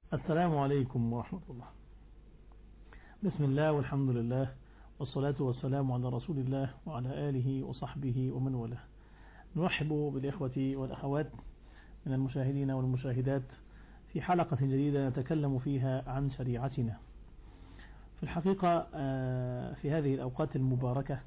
السلام عليكم ورحمة الله بسم الله والحمد لله والصلاة والسلام على رسول الله وعلى آله وصحبه ومن والاه نرحب بالإخوة والأخوات من المشاهدين والمشاهدات في حلقة جديدة نتكلم فيها عن شريعتنا في الحقيقة في هذه الأوقات المباركة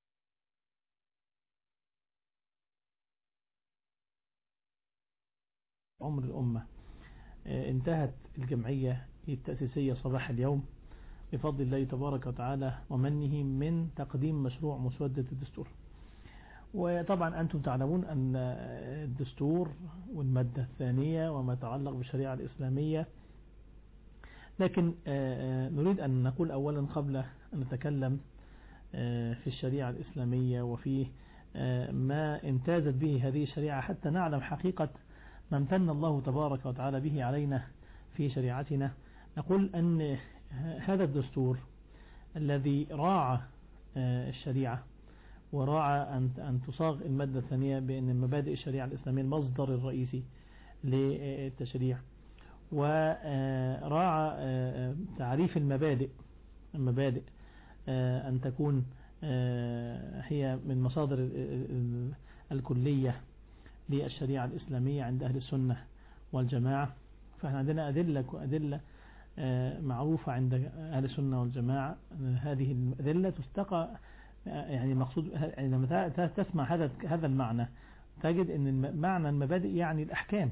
عمر الأمة انتهت الجمعية التأسيسية صباح اليوم بفضل الله تبارك وتعالى ومنه من تقديم مشروع مسودة الدستور وطبعا أنتم تعلمون أن الدستور والمادة الثانية وما يتعلق بالشريعة الإسلامية لكن نريد أن نقول أولا قبل أن نتكلم في الشريعة الإسلامية وفي ما امتازت به هذه الشريعة حتى نعلم حقيقة ما امتن الله تبارك وتعالى به علينا في شريعتنا نقول أن هذا الدستور الذي راعى الشريعة وراعى أن تصاغ المادة الثانية بأن مبادئ الشريعة الإسلامية المصدر الرئيسي للتشريع وراعى تعريف المبادئ المبادئ أن تكون هي من مصادر الكلية للشريعة الإسلامية عند أهل السنة والجماعة فإحنا عندنا أدلة أدلة معروفة عند أهل السنة والجماعة هذه الأدلة تستقى يعني المقصود يعني لما تسمع هذا هذا المعنى تجد أن معنى المبادئ يعني الأحكام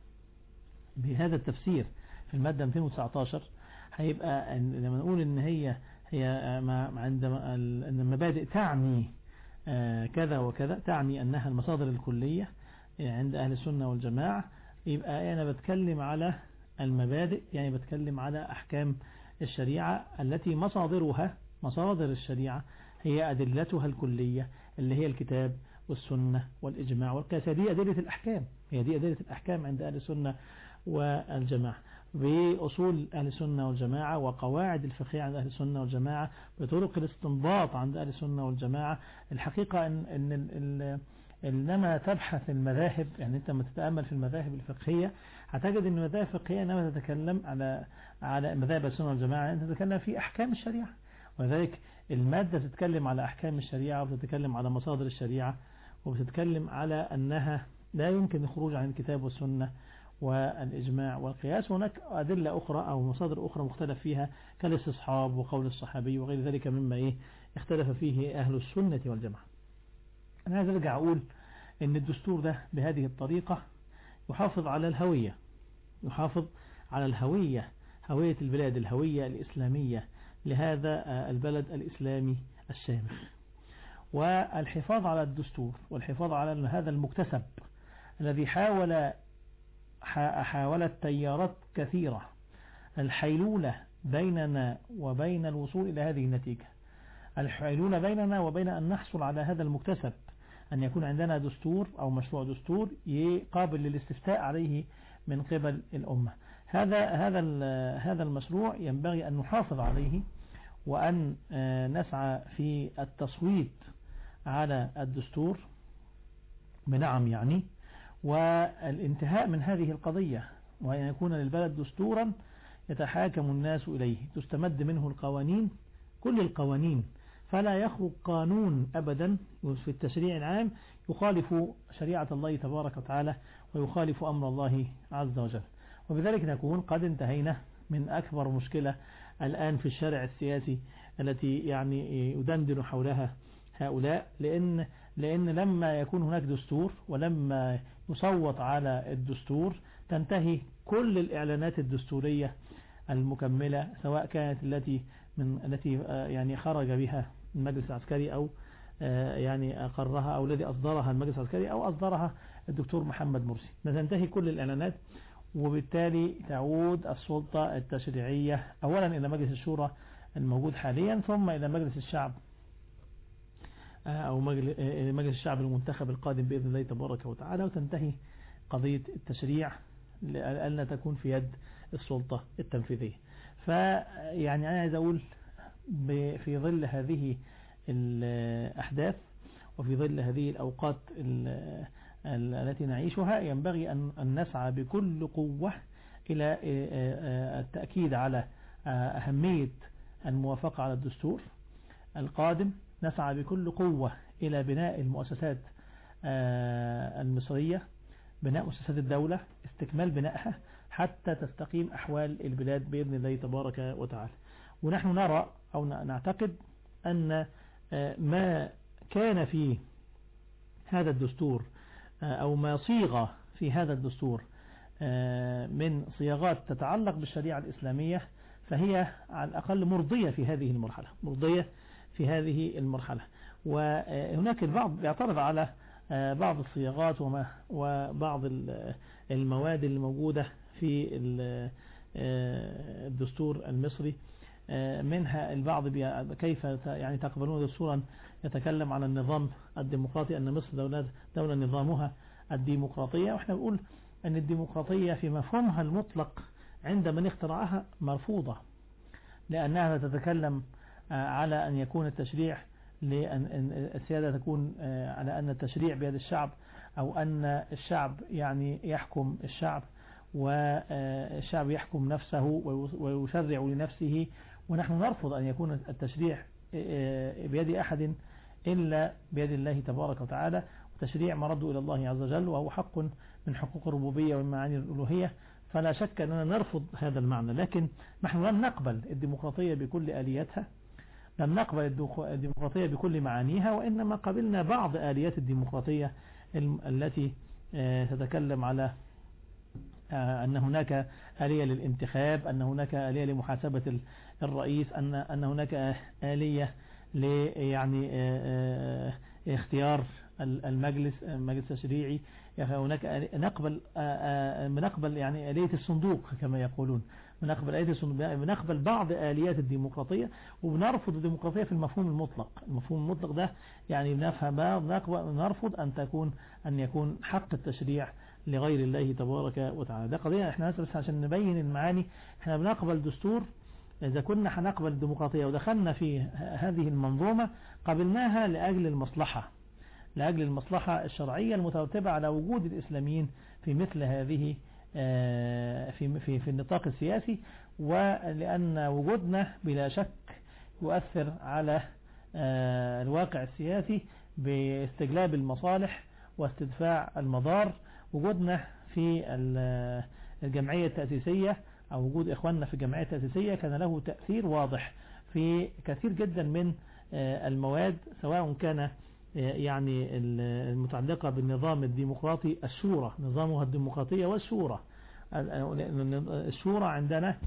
بهذا التفسير في المادة 219 هيبقى لما نقول ان هي هي عندما ان المبادئ تعني كذا وكذا تعني انها المصادر الكلية عند اهل السنة والجماعة يبقى انا بتكلم على المبادئ يعني بتكلم على احكام الشريعة التي مصادرها مصادر الشريعة هي ادلتها الكلية اللي هي الكتاب والسنة والإجماع والقياس دي أدلة الأحكام هي دي أدلة الأحكام عند أهل السنة والجماعة بأصول أهل السنة والجماعة وقواعد الفقهية عند أهل السنة والجماعة بطرق الاستنباط عند أهل السنة والجماعة الحقيقة أن, إن, إن إنما تبحث المذاهب يعني أنت لما تتأمل في المذاهب الفقهية هتجد أن المذاهب الفقهية إنما تتكلم على على مذاهب السنة والجماعة أنت تتكلم في أحكام الشريعة ولذلك المادة تتكلم على أحكام الشريعة وتتكلم على مصادر الشريعة وبتتكلم على أنها لا يمكن الخروج عن الكتاب والسنة والإجماع والقياس وهناك أدلة أخرى أو مصادر أخرى مختلف فيها كالاستصحاب وقول الصحابي وغير ذلك مما إيه اختلف فيه أهل السنة والجماعة أنا عايز أرجع أقول أن الدستور ده بهذه الطريقة يحافظ على الهوية يحافظ على الهوية هوية البلاد الهوية الإسلامية لهذا البلد الإسلامي الشامخ والحفاظ على الدستور والحفاظ على هذا المكتسب الذي حاول حاولت تيارات كثيرة الحيلولة بيننا وبين الوصول إلى هذه النتيجة الحيلولة بيننا وبين أن نحصل على هذا المكتسب أن يكون عندنا دستور أو مشروع دستور قابل للاستفتاء عليه من قبل الأمة هذا هذا هذا المشروع ينبغي أن نحافظ عليه وأن نسعى في التصويت على الدستور بنعم يعني والانتهاء من هذه القضية وأن يكون للبلد دستورا يتحاكم الناس إليه تستمد منه القوانين كل القوانين فلا يخرج قانون أبدا في التشريع العام يخالف شريعة الله تبارك وتعالى ويخالف أمر الله عز وجل وبذلك نكون قد انتهينا من أكبر مشكلة الآن في الشارع السياسي التي يعني يدندن حولها هؤلاء لأن, لأن لما يكون هناك دستور ولما يصوت على الدستور تنتهي كل الإعلانات الدستورية المكملة سواء كانت التي من التي يعني خرج بها المجلس العسكري أو يعني أقرها أو الذي أصدرها المجلس العسكري أو أصدرها الدكتور محمد مرسي تنتهي كل الإعلانات وبالتالي تعود السلطة التشريعية أولا إلى مجلس الشورى الموجود حاليا ثم إلى مجلس الشعب أو مجلس الشعب المنتخب القادم بإذن الله تبارك وتعالى وتنتهي قضية التشريع لألا تكون في يد السلطة التنفيذية فيعني أنا عايز أقول في ظل هذه الأحداث وفي ظل هذه الأوقات التي نعيشها ينبغي أن نسعى بكل قوة إلى التأكيد على أهمية الموافقة على الدستور القادم نسعى بكل قوة إلى بناء المؤسسات المصرية بناء مؤسسات الدولة استكمال بنائها حتى تستقيم أحوال البلاد بإذن الله تبارك وتعالى ونحن نرى أو نعتقد أن ما كان في هذا الدستور أو ما صيغ في هذا الدستور من صياغات تتعلق بالشريعة الإسلامية فهي على الأقل مرضية في هذه المرحلة مرضية في هذه المرحلة وهناك البعض بيعترض على بعض الصياغات وبعض المواد الموجودة في الدستور المصري منها البعض كيف يعني تقبلون دستورا يتكلم على النظام الديمقراطي أن مصر دولة, دولة نظامها الديمقراطية وإحنا بنقول أن الديمقراطية في مفهومها المطلق عند من اخترعها مرفوضة لأنها تتكلم على أن يكون التشريع لأن السيادة تكون على أن التشريع بيد الشعب أو أن الشعب يعني يحكم الشعب والشعب يحكم نفسه ويشرع لنفسه ونحن نرفض أن يكون التشريع بيد أحد إلا بيد الله تبارك وتعالى وتشريع مرد إلى الله عز وجل وهو حق من حقوق الربوبية ومن معاني الألوهية فلا شك أننا نرفض هذا المعنى لكن نحن لن نقبل الديمقراطية بكل آلياتها لم نقبل الديمقراطية بكل معانيها وإنما قبلنا بعض آليات الديمقراطية التي تتكلم على أن هناك آلية للانتخاب أن هناك آلية لمحاسبة الرئيس أن أن هناك آلية ل يعني اختيار المجلس المجلس التشريعي هناك نقبل بنقبل يعني آلية الصندوق كما يقولون بنقبل آلية الصندوق بنقبل بعض آليات الديمقراطية وبنرفض الديمقراطية في المفهوم المطلق المفهوم المطلق ده يعني بنفهم نرفض أن تكون أن يكون حق التشريع لغير الله تبارك وتعالى ده قضية احنا بس عشان نبين المعاني احنا بنقبل دستور إذا كنا هنقبل الديمقراطية ودخلنا في هذه المنظومة قبلناها لأجل المصلحة لأجل المصلحة الشرعية المترتبة على وجود الإسلاميين في مثل هذه في في في النطاق السياسي ولأن وجودنا بلا شك يؤثر على الواقع السياسي باستجلاب المصالح واستدفاع المضار وجودنا في الجمعية التأسيسية أو وجود إخواننا في الجمعية التأسيسية كان له تأثير واضح في كثير جدا من المواد سواء كان يعني المتعلقة بالنظام الديمقراطي الشورى نظامها الديمقراطية والشورى الشورى عندنا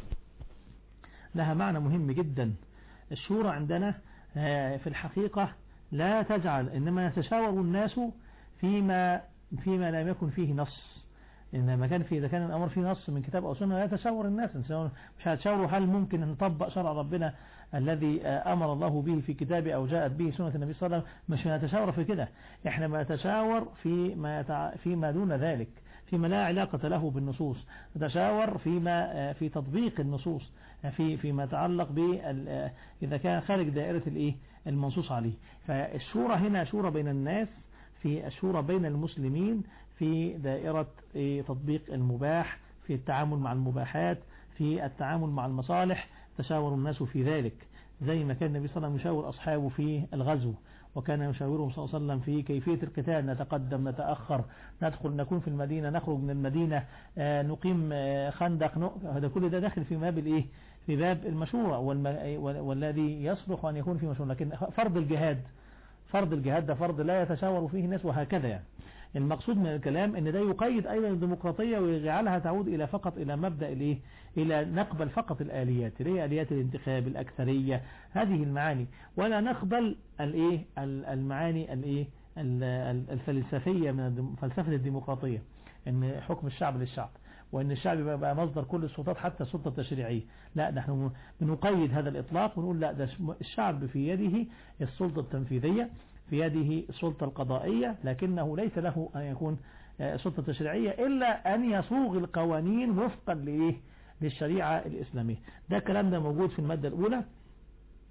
لها معنى مهم جدا الشورى عندنا في الحقيقة لا تجعل إنما يتشاور الناس فيما فيما لم يكن فيه نص إنما كان في إذا كان الأمر فيه نص من كتاب أو سنة لا يتشاور الناس مش هتشاوروا هل ممكن أن نطبق شرع ربنا الذي أمر الله به في كتابه أو جاءت به سنة النبي صلى الله عليه وسلم مش هنتشاور في كده إحنا بنتشاور في ما يتع... فيما دون ذلك فيما لا علاقة له بالنصوص نتشاور فيما في تطبيق النصوص في فيما يتعلق ب إذا كان خارج دائرة الإيه المنصوص عليه فالشورى هنا شورى بين الناس في الشورى بين المسلمين في دائرة تطبيق المباح في التعامل مع المباحات في التعامل مع المصالح تشاور الناس في ذلك زي ما كان النبي صلى الله عليه وسلم يشاور أصحابه في الغزو وكان يشاورهم صلى الله عليه وسلم في كيفية القتال نتقدم نتأخر ندخل نكون في المدينة نخرج من المدينة نقيم خندق هذا كل ده داخل في باب الايه في باب المشورة والذي يصلح أن يكون في مشورة لكن فرض الجهاد فرض الجهاد ده فرض لا يتشاور فيه الناس وهكذا يعني المقصود من الكلام ان ده يقيد ايضا الديمقراطية ويجعلها تعود الى فقط الى مبدأ الايه الى نقبل فقط الاليات اللي هي اليات الانتخاب الاكثرية هذه المعاني ولا نقبل الايه المعاني الايه الفلسفية من فلسفة الديمقراطية ان حكم الشعب للشعب وان الشعب بقى مصدر كل السلطات حتى السلطة التشريعية لا نحن بنقيد هذا الاطلاق ونقول لا ده الشعب في يده السلطة التنفيذية في يده السلطة القضائية لكنه ليس له أن يكون سلطة تشريعية إلا أن يصوغ القوانين وفقا لإيه للشريعة الإسلامية ده الكلام ده موجود في المادة الأولى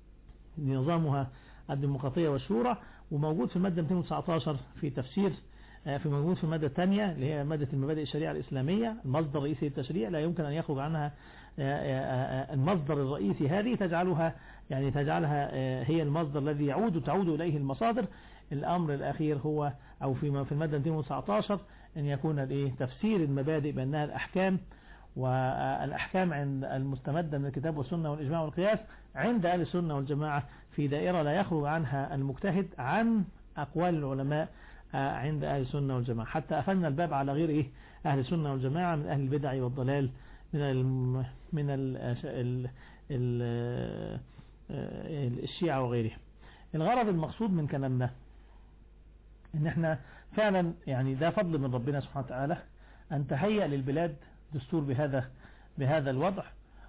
نظامها الديمقراطية والشورى وموجود في المادة 219 في تفسير في موجود في المادة الثانية اللي هي مادة المبادئ الشريعة الإسلامية المصدر الرئيسي للتشريع لا يمكن أن يخرج عنها المصدر الرئيسي هذه تجعلها يعني تجعلها هي المصدر الذي يعود تعود إليه المصادر الأمر الأخير هو أو في في المادة 219 أن يكون الايه تفسير المبادئ بأنها الأحكام والأحكام عند المستمدة من الكتاب والسنة والإجماع والقياس عند أهل السنة والجماعة في دائرة لا يخرج عنها المجتهد عن أقوال العلماء عند أهل السنة والجماعة حتى قفلنا الباب على غير إيه أهل السنة والجماعة من أهل البدع والضلال من ال من ال ال ال الشيعة وغيرهم الغرض المقصود من كلامنا ان احنا فعلا يعني ده فضل من ربنا سبحانه وتعالى ان تهيأ للبلاد دستور بهذا بهذا الوضع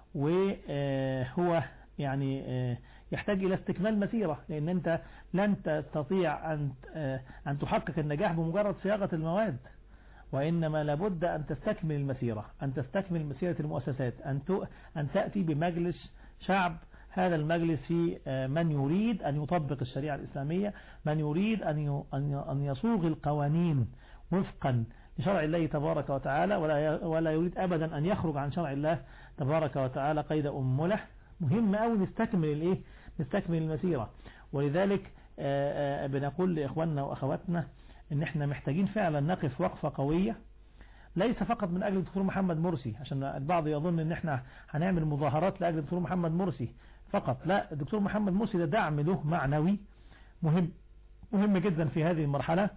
وهو يعني يحتاج إلى استكمال مسيرة لأن أنت لن تستطيع أن أن تحقق النجاح بمجرد صياغة المواد وإنما لابد أن تستكمل المسيرة أن تستكمل مسيرة المؤسسات أن أن تأتي بمجلس شعب هذا المجلس في من يريد أن يطبق الشريعة الإسلامية من يريد أن أن يصوغ القوانين وفقا لشرع الله تبارك وتعالى ولا ولا يريد أبدا أن يخرج عن شرع الله تبارك وتعالى قيد أمله مهم أوي نستكمل الإيه نستكمل المسيرة ولذلك بنقول لإخواننا وأخواتنا إن إحنا محتاجين فعلا نقف وقفة قوية ليس فقط من أجل الدكتور محمد مرسي عشان البعض يظن إن إحنا هنعمل مظاهرات لأجل الدكتور محمد مرسي فقط لا الدكتور محمد مرسي ده دعم له معنوي مهم مهم جدا في هذه المرحلة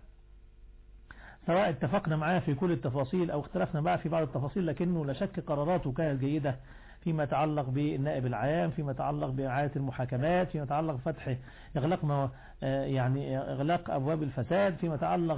سواء اتفقنا معاه في كل التفاصيل أو اختلفنا معه في بعض التفاصيل لكنه لا شك قراراته كانت جيدة فيما يتعلق بالنائب العام فيما يتعلق بإعادة المحاكمات فيما يتعلق بفتح إغلاق يعني إغلاق أبواب الفساد فيما يتعلق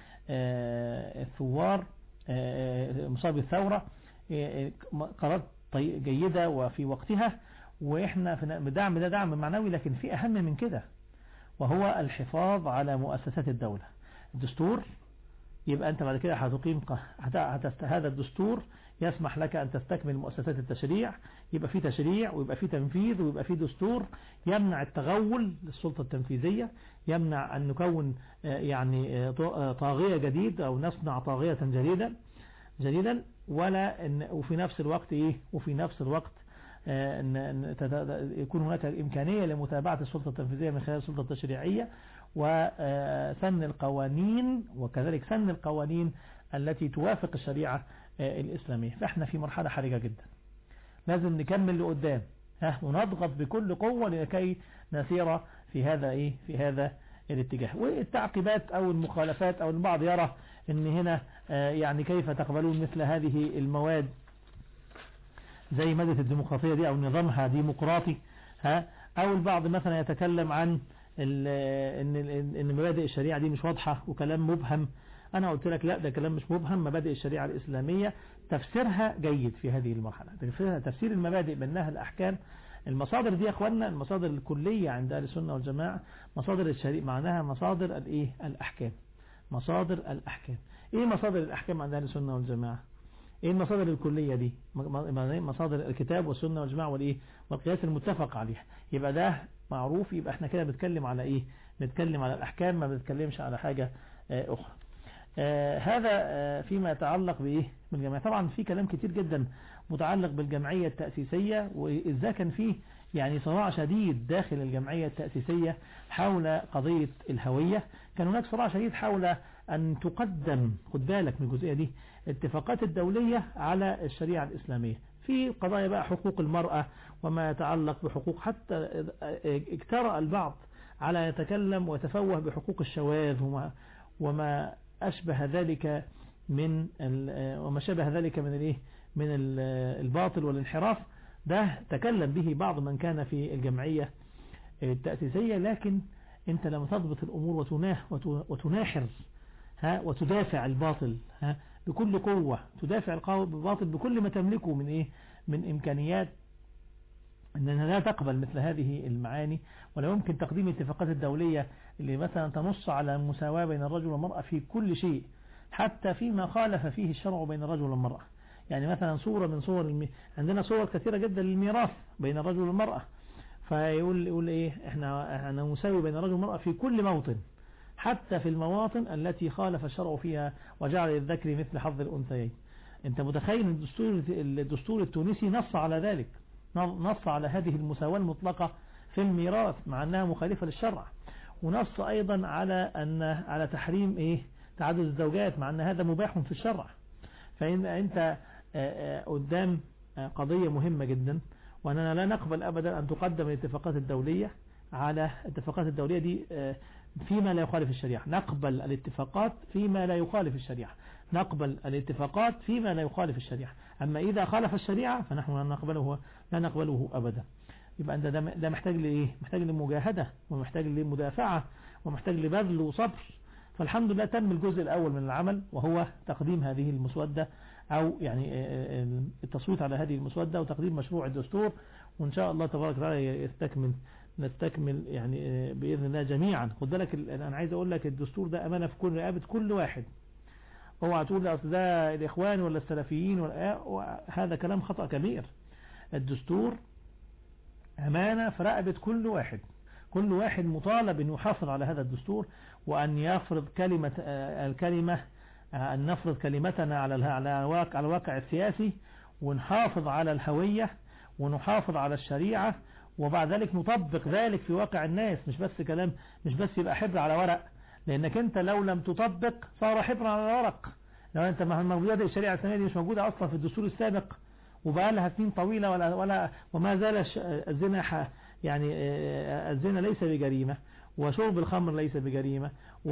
بالثوار مصاب الثورة قرارات جيدة وفي وقتها وإحنا في دعم ده دعم معنوي لكن في أهم من كده وهو الحفاظ على مؤسسات الدولة الدستور يبقى أنت بعد كده هتقيم هذا الدستور يسمح لك أن تستكمل مؤسسات التشريع يبقى في تشريع ويبقى في تنفيذ ويبقى في دستور يمنع التغول للسلطة التنفيذية يمنع أن نكون يعني طاغية جديد أو نصنع طاغية جديدا جديدا ولا إن وفي نفس الوقت إيه وفي نفس الوقت أن يكون هناك إمكانية لمتابعة السلطة التنفيذية من خلال السلطة التشريعية وسن القوانين وكذلك سن القوانين التي توافق الشريعة الإسلامية فإحنا في مرحلة حرجة جدا لازم نكمل لقدام ها ونضغط بكل قوة لكي نسير في هذا إيه في هذا الاتجاه والتعقيبات أو المخالفات أو البعض يرى أن هنا يعني كيف تقبلون مثل هذه المواد زي مادة الديمقراطية دي أو نظامها ديمقراطي ها أو البعض مثلا يتكلم عن ان ان مبادئ الشريعة دي مش واضحة وكلام مبهم انا قلت لك لا ده كلام مش مبهم مبادئ الشريعة الاسلامية تفسيرها جيد في هذه المرحلة تفسيرها تفسير المبادئ بانها الاحكام المصادر دي يا اخوانا المصادر الكلية عند اهل السنة والجماعة مصادر الشريعة معناها مصادر الايه الاحكام مصادر الاحكام ايه مصادر الاحكام عند اهل السنة والجماعة ايه المصادر الكلية دي مصادر الكتاب والسنة والجماعة والايه والقياس المتفق عليها يبقى ده معروف يبقى احنا كده بنتكلم على ايه بنتكلم على الاحكام ما بنتكلمش على حاجة اه اخرى آه هذا آه فيما يتعلق بايه بالجمعية طبعا في كلام كتير جدا متعلق بالجمعية التأسيسية وإذا كان فيه يعني صراع شديد داخل الجمعية التأسيسية حول قضية الهوية كان هناك صراع شديد حول أن تقدم خد بالك من الجزئية دي اتفاقات الدولية على الشريعة الإسلامية في قضايا بقى حقوق المرأة وما يتعلق بحقوق حتى اجترأ البعض على يتكلم ويتفوه بحقوق الشواذ وما, وما أشبه ذلك من وما شابه ذلك من الايه من الباطل والانحراف ده تكلم به بعض من كان في الجمعية التأسيسية لكن انت لما تضبط الامور وتناه وتناحر ها وتدافع الباطل ها بكل قوة تدافع الباطل بكل ما تملكه من ايه من امكانيات انها لا تقبل مثل هذه المعاني ولا يمكن تقديم الاتفاقات الدولية اللي مثلا تنص على المساواة بين الرجل والمرأة في كل شيء حتى فيما خالف فيه الشرع بين الرجل والمرأة يعني مثلا صورة من صور المي... عندنا صور كثيرة جدا للميراث بين الرجل والمرأة فيقول يقول ايه احنا احنا نساوي بين الرجل والمرأة في كل موطن حتى في المواطن التي خالف الشرع فيها وجعل للذكر مثل حظ الأنثيين انت متخيل الدستور الدستور التونسي نص على ذلك نص على هذه المساواة المطلقة في الميراث مع أنها مخالفة للشرع ونص أيضا على أن على تحريم إيه تعدد الزوجات مع أن هذا مباح في الشرع فإن أنت قدام قضية مهمة جدا وأننا لا نقبل أبدا أن تقدم الاتفاقات الدولية على الاتفاقات الدولية دي فيما لا يخالف الشريعة نقبل الاتفاقات فيما لا يخالف الشريعة نقبل الاتفاقات فيما لا يخالف الشريعة أما إذا خالف الشريعة فنحن لا نقبله لا نقبله أبدا يبقى أنت ده محتاج لإيه محتاج لمجاهدة ومحتاج لمدافعة ومحتاج لبذل وصبر فالحمد لله تم الجزء الأول من العمل وهو تقديم هذه المسودة أو يعني التصويت على هذه المسودة وتقديم مشروع الدستور وإن شاء الله تبارك وتعالى يستكمل نستكمل يعني بإذن الله جميعا خد بالك أنا عايز أقول لك الدستور ده أمانة في كل رقابة كل واحد اوعى تقول اصل ده الاخوان ولا السلفيين ولا هذا كلام خطأ كبير الدستور امانة في رقبة كل واحد كل واحد مطالب ان يحافظ على هذا الدستور وان يفرض كلمة الكلمة ان نفرض كلمتنا على على الواقع على الواقع السياسي ونحافظ على الهوية ونحافظ على الشريعة وبعد ذلك نطبق ذلك في واقع الناس مش بس كلام مش بس يبقى حبر على ورق لانك انت لو لم تطبق صار حبر على الورق لو انت موجودة الشريعة السنة دي مش موجودة اصلا في الدستور السابق وبقى لها سنين طويلة ولا ولا وما زال الزنا يعني الزنا ليس بجريمة وشرب الخمر ليس بجريمة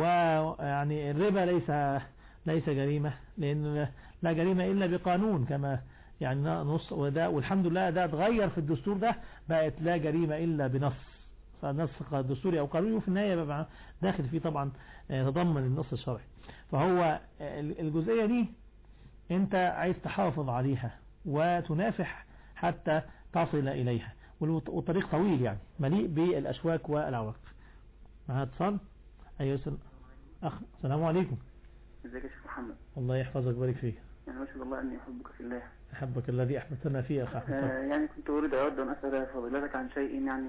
ويعني الربا ليس ليس جريمة لأن لا جريمة إلا بقانون كما يعني نص وده والحمد لله ده اتغير في الدستور ده بقت لا جريمة إلا بنص نص دستوري أو قانوني وفي النهاية بقى داخل فيه طبعا تضمن النص الشرعي فهو الجزئية دي انت عايز تحافظ عليها وتنافح حتى تصل إليها والطريق طويل يعني مليء بالأشواك والعواقب معها اتصال أيها أخ السلام عليكم ازيك يا شيخ محمد الله يحفظك ويبارك فيك يعني ما شاء الله اني احبك في الله أحبك الذي أحببتنا فيه يا أخي أحمد آه يعني كنت اريد اود ان اسال فضيلتك عن شيء يعني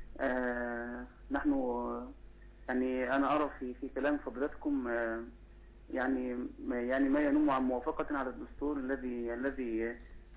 آه نحن يعني انا ارى في في كلام فضيلتكم آه يعني يعني ما ينم عن موافقة على الدستور الذي الذي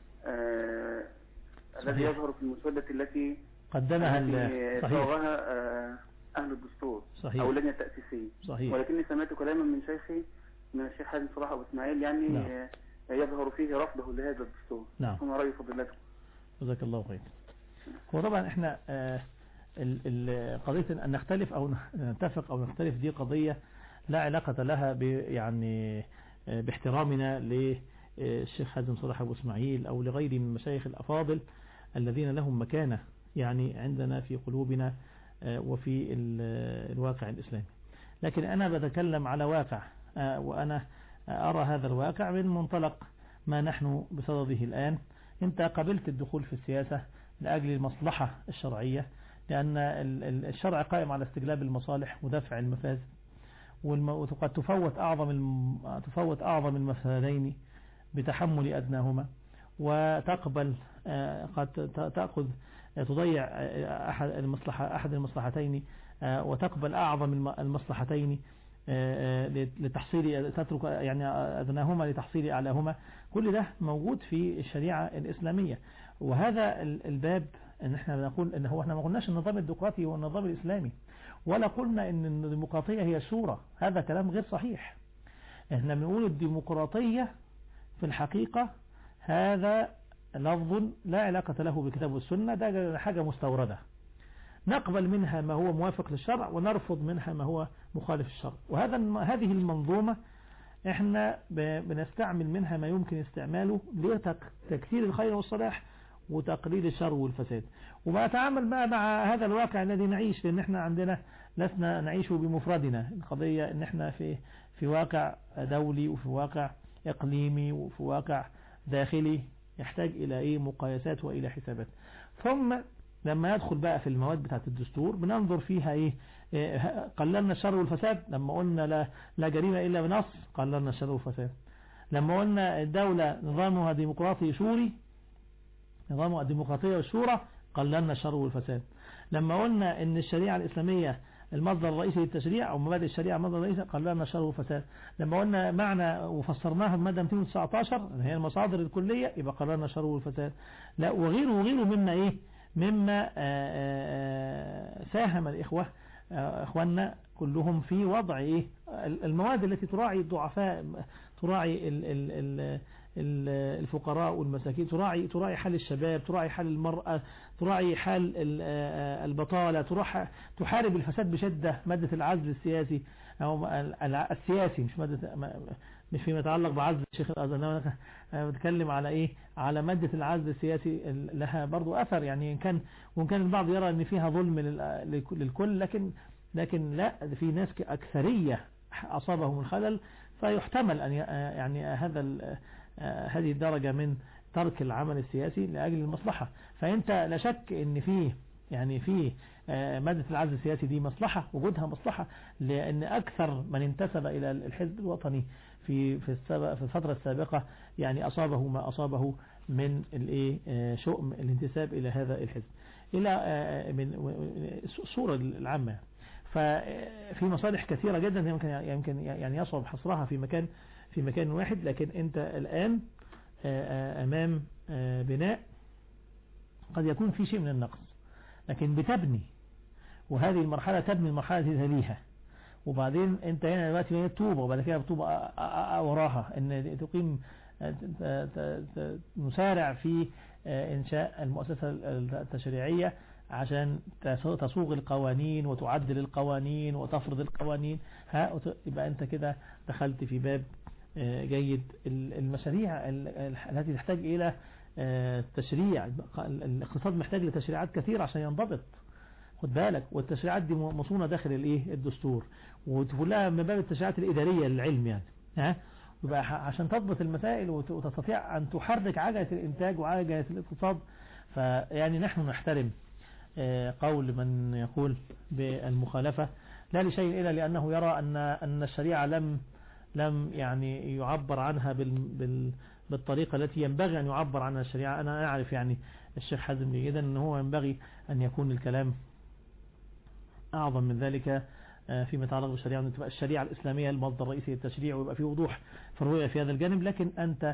آه الذي يظهر في المسودة التي قدمها صحيح صاغها آه أهل الدستور صحيح أو اللجنة التأسيسية صحيح ولكني سمعت كلاما من شيخي من الشيخ حازم صلاح أبو إسماعيل يعني نعم. آه يظهر فيه رفضه لهذا الدستور نعم ثم رأي فضيلتكم جزاك الله خير هو طبعا احنا آه ال- ال- قضية أن نختلف أو نتفق أو نختلف دي قضية لا علاقة لها ب يعني آه، باحترامنا للشيخ حازم صلاح أبو إسماعيل أو لغيره من المشايخ الأفاضل الذين لهم مكانة يعني عندنا في قلوبنا آه، وفي ال- الواقع الإسلامي لكن أنا بتكلم على واقع آه، وأنا أرى هذا الواقع من منطلق ما نحن بصدده الآن أنت قبلت الدخول في السياسة لأجل المصلحة الشرعية لأن ال- ال- الشرع قائم على استجلاب المصالح ودفع المفاسد والم- وقد تفوت أعظم الم- تفوت أعظم المفسدين بتحمل أدناهما وتقبل آه، قد ت- تأخذ آه، تضيع آه، أحد المصلحة أحد المصلحتين آه، وتقبل أعظم الم- المصلحتين آه، آه، لتحصيل تترك يعني أدناهما لتحصيل أعلاهما كل ده موجود في الشريعة الإسلامية وهذا ال- الباب ان احنا نقول ان هو احنا ما قلناش النظام الديمقراطي هو النظام الاسلامي ولا قلنا ان الديمقراطية هي الشورى هذا كلام غير صحيح احنا بنقول الديمقراطية في الحقيقة هذا لفظ لا علاقة له بالكتاب والسنة ده حاجة مستوردة نقبل منها ما هو موافق للشرع ونرفض منها ما هو مخالف الشرع وهذا الم- هذه المنظومة احنا ب- بنستعمل منها ما يمكن استعماله لتكثير الخير والصلاح وتقليل الشر والفساد وبنتعامل بقى مع هذا الواقع الذي نعيش لان احنا عندنا لسنا نعيش بمفردنا القضية ان احنا في في واقع دولي وفي واقع اقليمي وفي واقع داخلي يحتاج الى ايه مقايسات والى حسابات ثم لما يدخل بقى في المواد بتاعت الدستور بننظر فيها ايه إيه، قللنا الشر والفساد لما قلنا لا, لا جريمة الا بنص قللنا الشر والفساد لما قلنا الدولة نظامها ديمقراطي شوري نظام الديمقراطية والشورى قللنا الشر والفساد لما قلنا ان الشريعة الإسلامية المصدر الرئيسي للتشريع أو مبادئ الشريعة المصدر الرئيسي قال لنا شر وفساد لما قلنا معنى وفسرناها في المادة 219 هي المصادر الكلية يبقى قال لنا شر والفساد لا وغيره وغيره مما إيه مما ساهم الإخوة اخواننا كلهم في وضع ايه المواد التي تراعي الضعفاء تراعي ال ال ال الفقراء والمساكين تراعي تراعي حال الشباب تراعي حال المرأة تراعي حال البطالة تحارب الفساد بشدة مادة العزل السياسي أو السياسي مش مادة مش فيما يتعلق بعزل الشيخ الأزهر أنا بتكلم على إيه على مادة العزل السياسي لها برضو أثر يعني إن كان وإن كان البعض يرى أن فيها ظلم للكل لكن لكن لا في ناس أكثرية أصابهم الخلل فيحتمل أن يعني هذا هذه الدرجة من ترك العمل السياسي لأجل المصلحة فأنت لا شك أن فيه يعني في مادة العزل السياسي دي مصلحة وجودها مصلحة لأن أكثر من انتسب إلى الحزب الوطني في في في الفترة السابقة يعني أصابه ما أصابه من الايه شؤم الانتساب إلى هذا الحزب إلى من الصورة العامة ففي مصالح كثيرة جدا يمكن يمكن يعني يصعب حصرها في مكان في مكان واحد لكن أنت الآن أمام بناء قد يكون في شيء من النقص لكن بتبني وهذه المرحلة تبني المرحلة تليها وبعدين انت هنا دلوقتي طوبة وبعد كده طوبة وراها ان تقيم نسارع في انشاء المؤسسة التشريعية عشان تصوغ القوانين وتعدل القوانين وتفرض القوانين ها يبقى انت كده دخلت في باب جيد المشاريع التي تحتاج الى تشريع الاقتصاد محتاج لتشريعات كثيرة عشان ينضبط خد بالك والتشريعات دي مصونة داخل الايه الدستور وتقولها من باب التشريعات الإدارية للعلم يعني ها يبقى عشان تضبط المسائل وتستطيع أن تحرك عجلة الإنتاج وعجلة الاقتصاد فيعني نحن نحترم قول من يقول بالمخالفة لا لشيء إلا لأنه يرى أن أن الشريعة لم لم يعني يعبر عنها بال بال بالطريقة التي ينبغي أن يعبر عنها الشريعة أنا أعرف يعني الشيخ حازم جيدا أنه هو ينبغي أن يكون الكلام أعظم من ذلك فيما يتعلق بالشريعة أن تبقى الشريعة الإسلامية المصدر الرئيسي للتشريع ويبقى في وضوح في الرؤية في هذا الجانب لكن أنت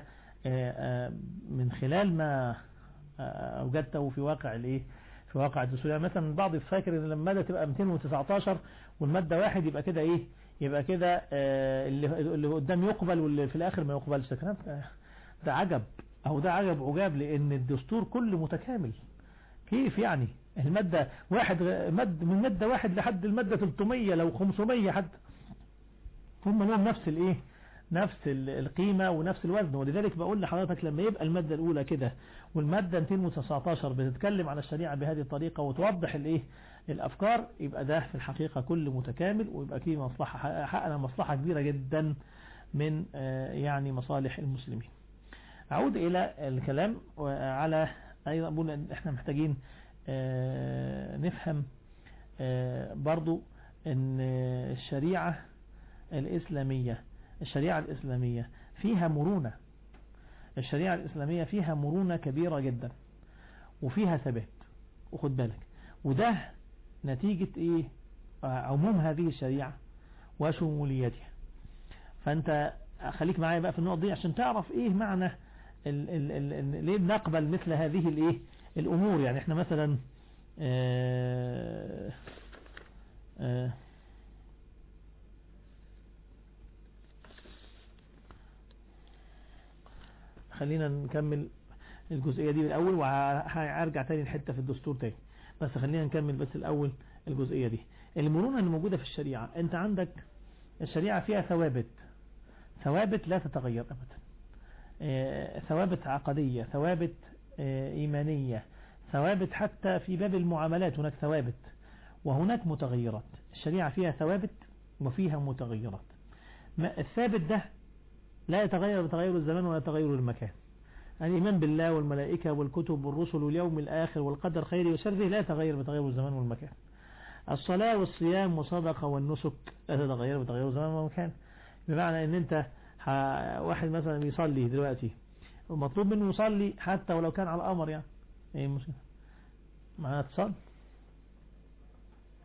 من خلال ما أوجدته في واقع الإيه في واقع الدستور يعني مثلا البعض يفكر ان المادة تبقى 219 والمادة واحد يبقى كده ايه يبقى كده اللي اللي قدام يقبل واللي في الاخر ما يقبلش ده ده عجب او ده عجب عجاب لان الدستور كله متكامل كيف يعني المادة واحد مد من مادة واحد لحد المادة 300 لو 500 حتى هم لهم نفس الايه نفس القيمة ونفس الوزن ولذلك بقول لحضرتك لما يبقى المادة الأولى كده والمادة 219 بتتكلم عن الشريعة بهذه الطريقة وتوضح الايه الأفكار يبقى ده في الحقيقة كل متكامل ويبقى فيه مصلحة حقنا مصلحة كبيرة جدا من يعني مصالح المسلمين أعود إلى الكلام على أيضا أقول أن إحنا محتاجين نفهم برضو أن الشريعة الإسلامية الشريعة الإسلامية فيها مرونة الشريعة الإسلامية فيها مرونة كبيرة جدا وفيها ثبات وخد بالك وده نتيجة ايه عموم هذه الشريعة وشموليتها فانت خليك معايا بقى في النقط دي عشان تعرف ايه معنى ال ال ال ليه بنقبل مثل هذه الايه الامور يعني احنا مثلا آآ آآ خلينا نكمل الجزئية دي الأول وهرجع تاني الحتة في الدستور تاني بس خلينا نكمل بس الأول الجزئية دي المرونة اللي موجودة في الشريعة انت عندك الشريعة فيها ثوابت ثوابت لا تتغير أبدا ثوابت عقدية ثوابت إيمانية ثوابت حتى في باب المعاملات هناك ثوابت وهناك متغيرات الشريعة فيها ثوابت وفيها متغيرات الثابت ده لا يتغير بتغير الزمان ولا تغير المكان الإيمان بالله والملائكة والكتب والرسل واليوم الآخر والقدر خيره وشره لا يتغير بتغير الزمان والمكان الصلاة والصيام والصدقة والنسك لا تتغير بتغير الزمان والمكان بمعنى ان انت واحد مثلا بيصلي دلوقتي ومطلوب منه يصلي حتى ولو كان على القمر يعني ايه المشكلة معانا اتصال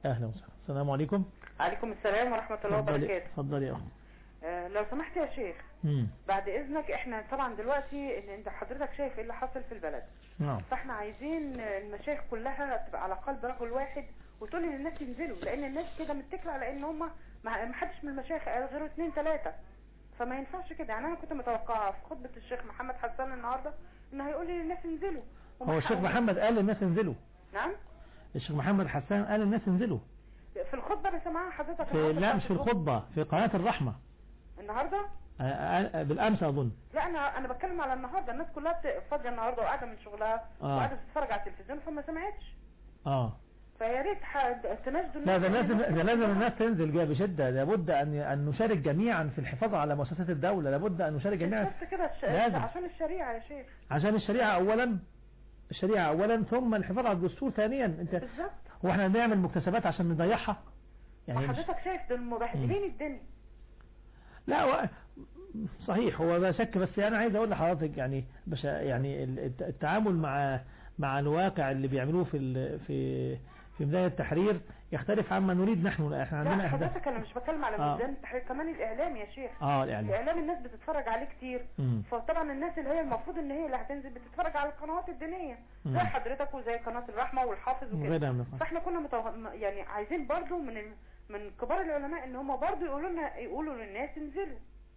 اهلا وسهلا السلام عليكم عليكم السلام ورحمة الله اتفضلي وبركاته اتفضلي يا اخت آه، لو سمحت يا شيخ مم. بعد اذنك احنا طبعا دلوقتي إن انت حضرتك شايف ايه اللي حاصل في البلد نعم فاحنا عايزين المشايخ كلها تبقى على قلب رجل واحد وتقول للناس ينزلوا لان الناس كده متكله على ان هم ما ما حدش من المشايخ قال غير اثنين ثلاثه فما ينفعش كده يعني انا كنت متوقعه في خطبه الشيخ محمد حسان النهارده ان هيقول لي للناس انزلوا وما هو الشيخ حاول- محمد قال للناس انزلوا نعم الشيخ محمد حسان قال للناس انزلوا في الخطبه اللي سمعها حضرتك في النهاردة لا بتاعت مش في الخطبة في قناة الرحمة النهارده آه، آه، بالامس اظن لا انا انا بتكلم على النهارده الناس كلها بت- فاضيه النهارده وقاعده من شغلها آه. وقاعده بتتفرج على التلفزيون فما سمعتش اه فيا ريت حد- تناشدوا لا ده الناس لازم ده لازم الناس تنزل جاي بشدة لابد ان ان نشارك جميعا في الحفاظ على مؤسسات الدولة لابد ان نشارك مش جميعا بس كده الش... لازم. عشان الشريعه يا شيخ عشان الشريعة اولا الشريعة اولا ثم الحفاظ على الدستور ثانيا انت بالظبط هو احنا بنعمل مكتسبات عشان نضيعها ما يعني مش- حضرتك شايف دول مبهدلين الدنيا لا هو صحيح هو لا شك بس انا عايز اقول لحضرتك يعني بش يعني الت- التعامل مع مع الواقع اللي بيعملوه في ال- في في بداية التحرير يختلف عما نريد نحن احنا عندنا لا اهداف حضرتك انا مش بتكلم على آه. ميزان التحرير كمان الاعلام يا شيخ اه الاعلام الاعلام الناس بتتفرج عليه كتير مم. فطبعا الناس اللي هي المفروض ان هي اللي هتنزل بتتفرج على القنوات الدينيه مم. زي حضرتك وزي قناه الرحمه والحافظ وكده وغيرها من القنوات. فاحنا كنا متوه... يعني عايزين برضو من ال... من كبار العلماء ان هم برضو يقولوا لنا يقولوا للناس انزلوا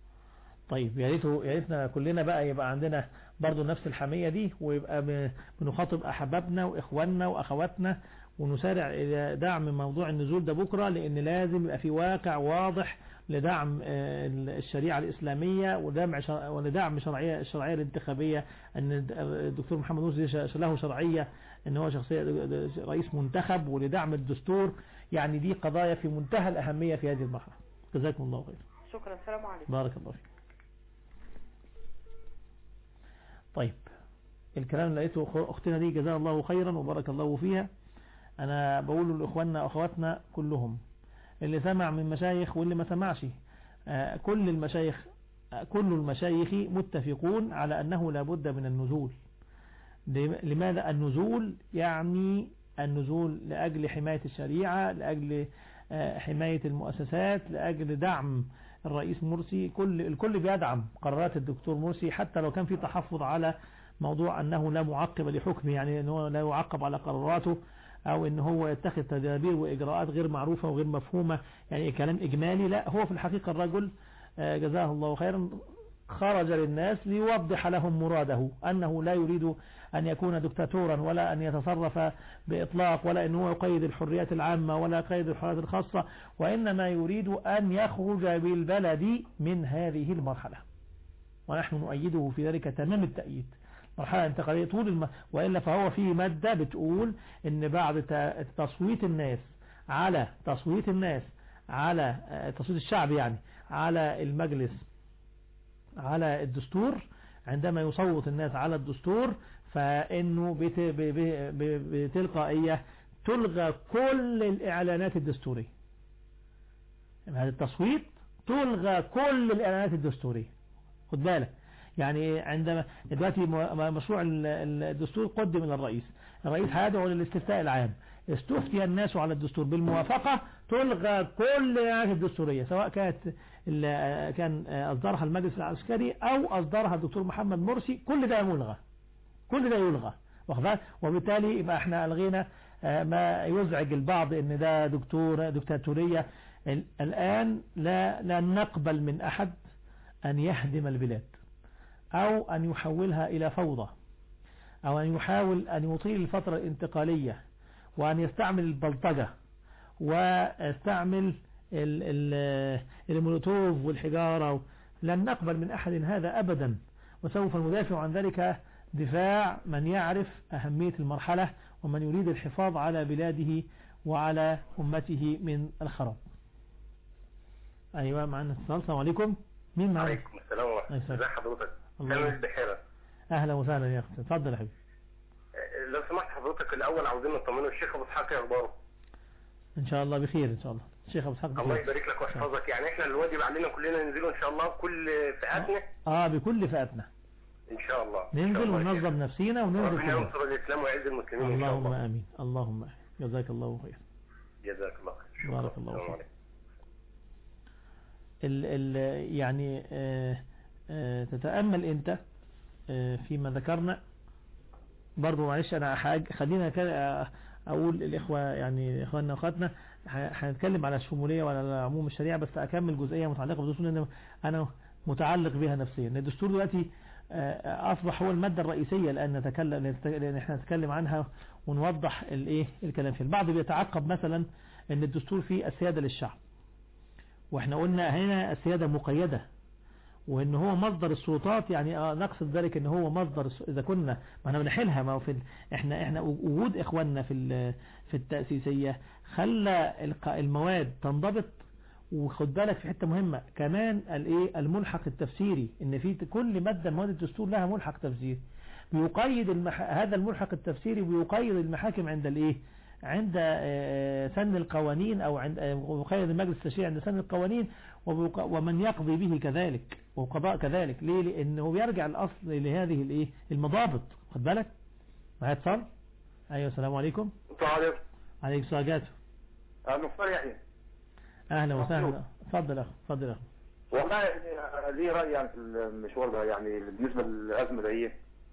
طيب يا ريته يا ريتنا كلنا بقى يبقى عندنا برضو نفس الحمية دي ويبقى ب- بنخاطب احبابنا واخواننا واخواتنا ونسارع الى دعم موضوع النزول ده بكرة لان لازم يبقى في واقع واضح لدعم آه، الشريعة الإسلامية ودعم شر- ولدعم شرعية الشرعية الانتخابية أن الدكتور محمد مرسي ش- له شرعية أن هو شخصية رئيس منتخب ولدعم الدستور يعني دي قضايا في منتهى الأهمية في هذه المرحلة جزاكم الله خير شكرا السلام عليكم بارك الله فيك طيب الكلام اللي لقيته أخ- أختنا دي جزاها الله خيرا وبارك الله فيها أنا بقول لإخواننا وأخواتنا كلهم اللي سمع من مشايخ واللي ما سمعش آه، كل المشايخ آه، كل المشايخ متفقون على أنه لا بد من النزول لم- لماذا النزول يعني النزول لأجل حماية الشريعة لأجل آه، حماية المؤسسات لأجل دعم الرئيس مرسي كل الكل بيدعم قرارات الدكتور مرسي حتى لو كان في تحفظ على موضوع أنه لا معقب لحكمه يعني أنه لا يعقب على قراراته أو أن هو يتخذ تدابير وإجراءات غير معروفة وغير مفهومة يعني كلام إجمالي لا هو في الحقيقة الرجل آه، جزاه الله خيرا خرج للناس ليوضح لهم مراده أنه لا يريد أن يكون دكتاتورا ولا أن يتصرف بإطلاق ولا أنه يقيد الحريات العامة ولا يقيد الحريات الخاصة وإنما يريد أن يخرج بالبلد من هذه المرحلة ونحن نؤيده في ذلك تمام التأييد مرحلة انتقالية طول الم... وإلا فهو في مادة بتقول ان بعد ت- تصويت الناس على تصويت الناس على آه، تصويت الشعب يعني على المجلس على الدستور عندما يصوت الناس على الدستور فإنه بت... ب... ب... ب... بتلقائية تلغى كل الإعلانات الدستورية هذا التصويت تلغى كل الإعلانات الدستورية خد بالك يعني عندما دلوقتي م- مشروع ال- ال- الدستور قدم إلى الرئيس الرئيس هيدعو للاستفتاء العام استفتي الناس على الدستور بالموافقة تلغى كل الإعلانات الدستورية سواء كانت ال- كان أصدرها المجلس العسكري أو أصدرها الدكتور محمد مرسي كل ده ملغى كل ده يلغى واخد بالك؟ وبالتالي يبقى احنا ألغينا آه، ما يزعج البعض ان ده دكتور دكتاتورية ال- الآن لا لا نقبل من أحد أن يهدم البلاد أو أن يحولها إلى فوضى أو أن يحاول أن يطيل الفترة الانتقالية وأن يستعمل البلطجة ويستعمل ال- ال- المولوتوف والحجارة لن نقبل من أحد هذا أبدا وسوف ندافع عن ذلك دفاع من يعرف أهمية المرحلة ومن يريد الحفاظ على بلاده وعلى أمته من الخراب أيوة معنا اتصال السلام عليكم مين معنا عليكم السلام ورحمة أيوة. الله ازي حضرتك الله سامي يبارك. البحيرة أهلا وسهلا يا أختي اتفضل يا حبيبي آه، لو سمحت حضرتك الأول عاوزين نطمنه الشيخ أبو إسحاق إيه أخباره إن شاء الله بخير إن شاء الله الشيخ أبو إسحاق الله بخير يبارك لك ويحفظك يعني إحنا الواجب علينا كلنا ننزله إن شاء الله كل فئاتنا آه بكل فئاتنا إن شاء الله إن شاء ننزل الله يا شيخ. وننظم نفسينا وننزل ربنا كلنا ينصر الإسلام ويعز المسلمين إن شاء اللهم الله آمين اللهم آمين جزاك الله خير جزاك الله خير شكراً. بارك الله السلام فيك. عليكم. ال ال يعني آه، آه، تتأمل انت آه، فيما ذكرنا برضو معلش انا حاج خلينا كده اقول الاخوة يعني اخواننا واخواتنا ح- هنتكلم على الشمولية وعلى عموم الشريعة بس اكمل جزئية متعلقة بالدستور لان انا متعلق بها نفسيا لأن الدستور دلوقتي آه، اصبح هو المادة الرئيسية لان نتكلم لان احنا نتكلم عنها ونوضح الايه الكلام فيه البعض بيتعقب مثلا ان الدستور فيه السيادة للشعب واحنا قلنا هنا السيادة مقيدة وان هو مصدر السلطات يعني آه نقصد ذلك ان هو مصدر الس- اذا كنا ما احنا بنحلها ما هو في ال- احنا احنا وجود اخواننا في ال- في التأسيسية خلى الق- المواد تنضبط وخد بالك في حتة مهمة كمان الايه الملحق التفسيري ان في كل مادة من مواد الدستور لها ملحق تفسيري بيقيد المح... هذا الملحق التفسيري بيقيد المحاكم عند الايه عند آه، سن القوانين او عند آه، ويقيد المجلس التشريعي عند سن القوانين وبيق- ومن يقضي به كذلك وقضاء كذلك ليه لانه بيرجع الاصل لهذه الايه المضابط خد بالك معايا اتصال ايوه السلام عليكم السلام عليكم عليكم السلام جاتو أنا مختار يحيى اهلا وسهلا مبروك. اتفضل يا اخو اتفضل يا اخو والله يعني لي رأي يعني في المشوار ده يعني بالنسبة للأزمة دي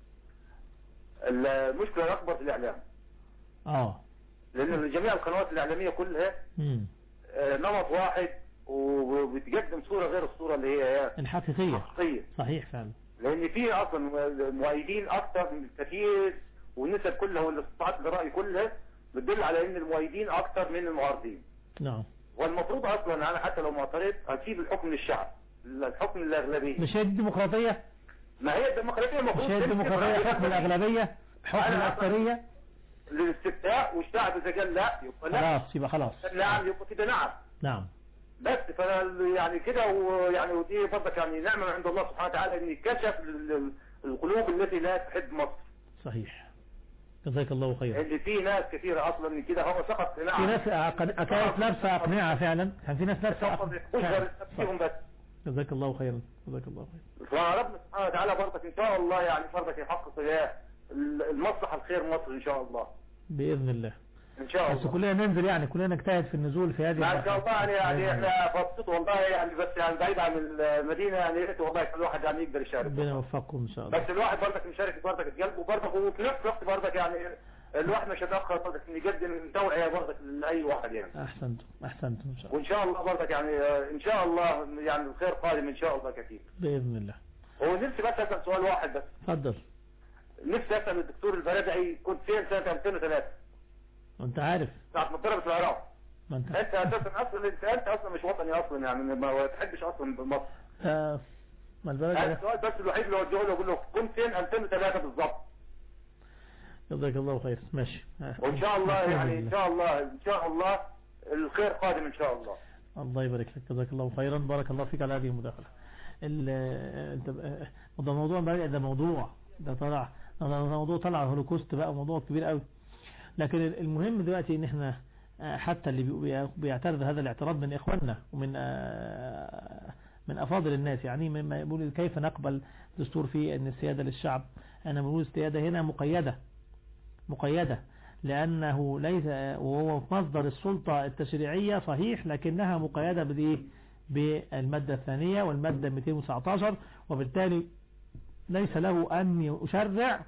المشكلة الأكبر في الإعلام اه لأن جميع القنوات الإعلامية كلها امم آه، نمط واحد وبتقدم صورة غير الصورة اللي هي هي الحقيقية حقيقية صحيح فعلا لأن في أصلا مؤيدين أكثر من الكثير والنسب كلها والاستطاعات الرأي كلها بتدل على أن المؤيدين أكثر من المعارضين نعم والمفروض أصلا أنا حتى لو معترض هسيب الحكم للشعب الحكم للأغلبية مش هي الديمقراطية ما هي الديمقراطية مش المفروض هي الديمقراطية حكم الأغلبية حكم أنا- الأكثرية للاستفتاء والشعب إذا قال لا يبقى لا خلاص يبقى خلاص نعم يبقى كده نعم نعم بس فانا يعني كده ويعني ودي برضك يعني نعمه من عند الله سبحانه وتعالى ان كشف ال- ال- القلوب التي لا تحب مصر صحيح جزاك الله خيرا ان في ناس كثيره اصلا كده هو سقط في نعم ناس أق- كانت لابسة أقنعة فعلا كان في ناس لابسة فيهم أقنعة بس جزاك الله خيرا جزاك الله خيرا فربنا سبحانه وتعالى برضك ان شاء الله يعني برضك يحقق إياه المصلحه الخير مصر ان شاء الله بإذن الله ان شاء بس الله كلنا ننزل يعني كلنا نجتهد في النزول في هذه ما شاء الله يعني يعني بإذن الله. احنا مبسوط والله يعني بس يعني بعيد عن المدينه يعني يا ريت والله كل واحد يعني يقدر يشارك ربنا يوفقكم إن شاء الله بس الواحد برضك مشارك برضك قلبه برضك وفي نفس الوقت برضك يعني الواحد مش هيتاخر برضك ان يقدم توعيه برضك لاي واحد يعني أحسنتم أحسنتم إن شاء الله وان شاء الله برضك يعني آه، ان شاء الله يعني الخير قادم ان شاء الله كثير بإذن الله هو نفسي بس اسال سؤال واحد بس اتفضل نفسي اسال الدكتور البرادعي كنت فين سنه 2003 وأنت عارف ساعه ما اتضربت في العراق ما أنت انت اساسا اصلا انت انت اصلا مش وطني اصلا يعني ما تحبش اصلا بمصر آه، ما البلد هذا ده السؤال بس الوحيد اللي اوجهه له اقول له كنت فين 2003 بالظبط جزاك الله خير ماشي وان شاء الله يعني ان شاء الله ان شاء الله الخير قادم ان شاء الله الله يبارك لك جزاك الله خيرا بارك الله فيك على هذه المداخلة ال- انت ب- ده موضوع بقى ده موضوع ده طلع ده موضوع طلع هولوكوست بقى موضوع كبير قوي لكن المهم دلوقتي ان احنا آه، حتى اللي بي- بيعترض هذا الاعتراض من اخواننا ومن آه، من افاضل الناس يعني مما يقول كيف نقبل دستور فيه ان السيادة للشعب انا بقول السيادة هنا مقيدة مقيدة لأنه ليس وهو مصدر السلطة التشريعية صحيح لكنها مقيدة بإيه؟ بالمادة الثانية والمادة 219 وبالتالي ليس له أن يشرع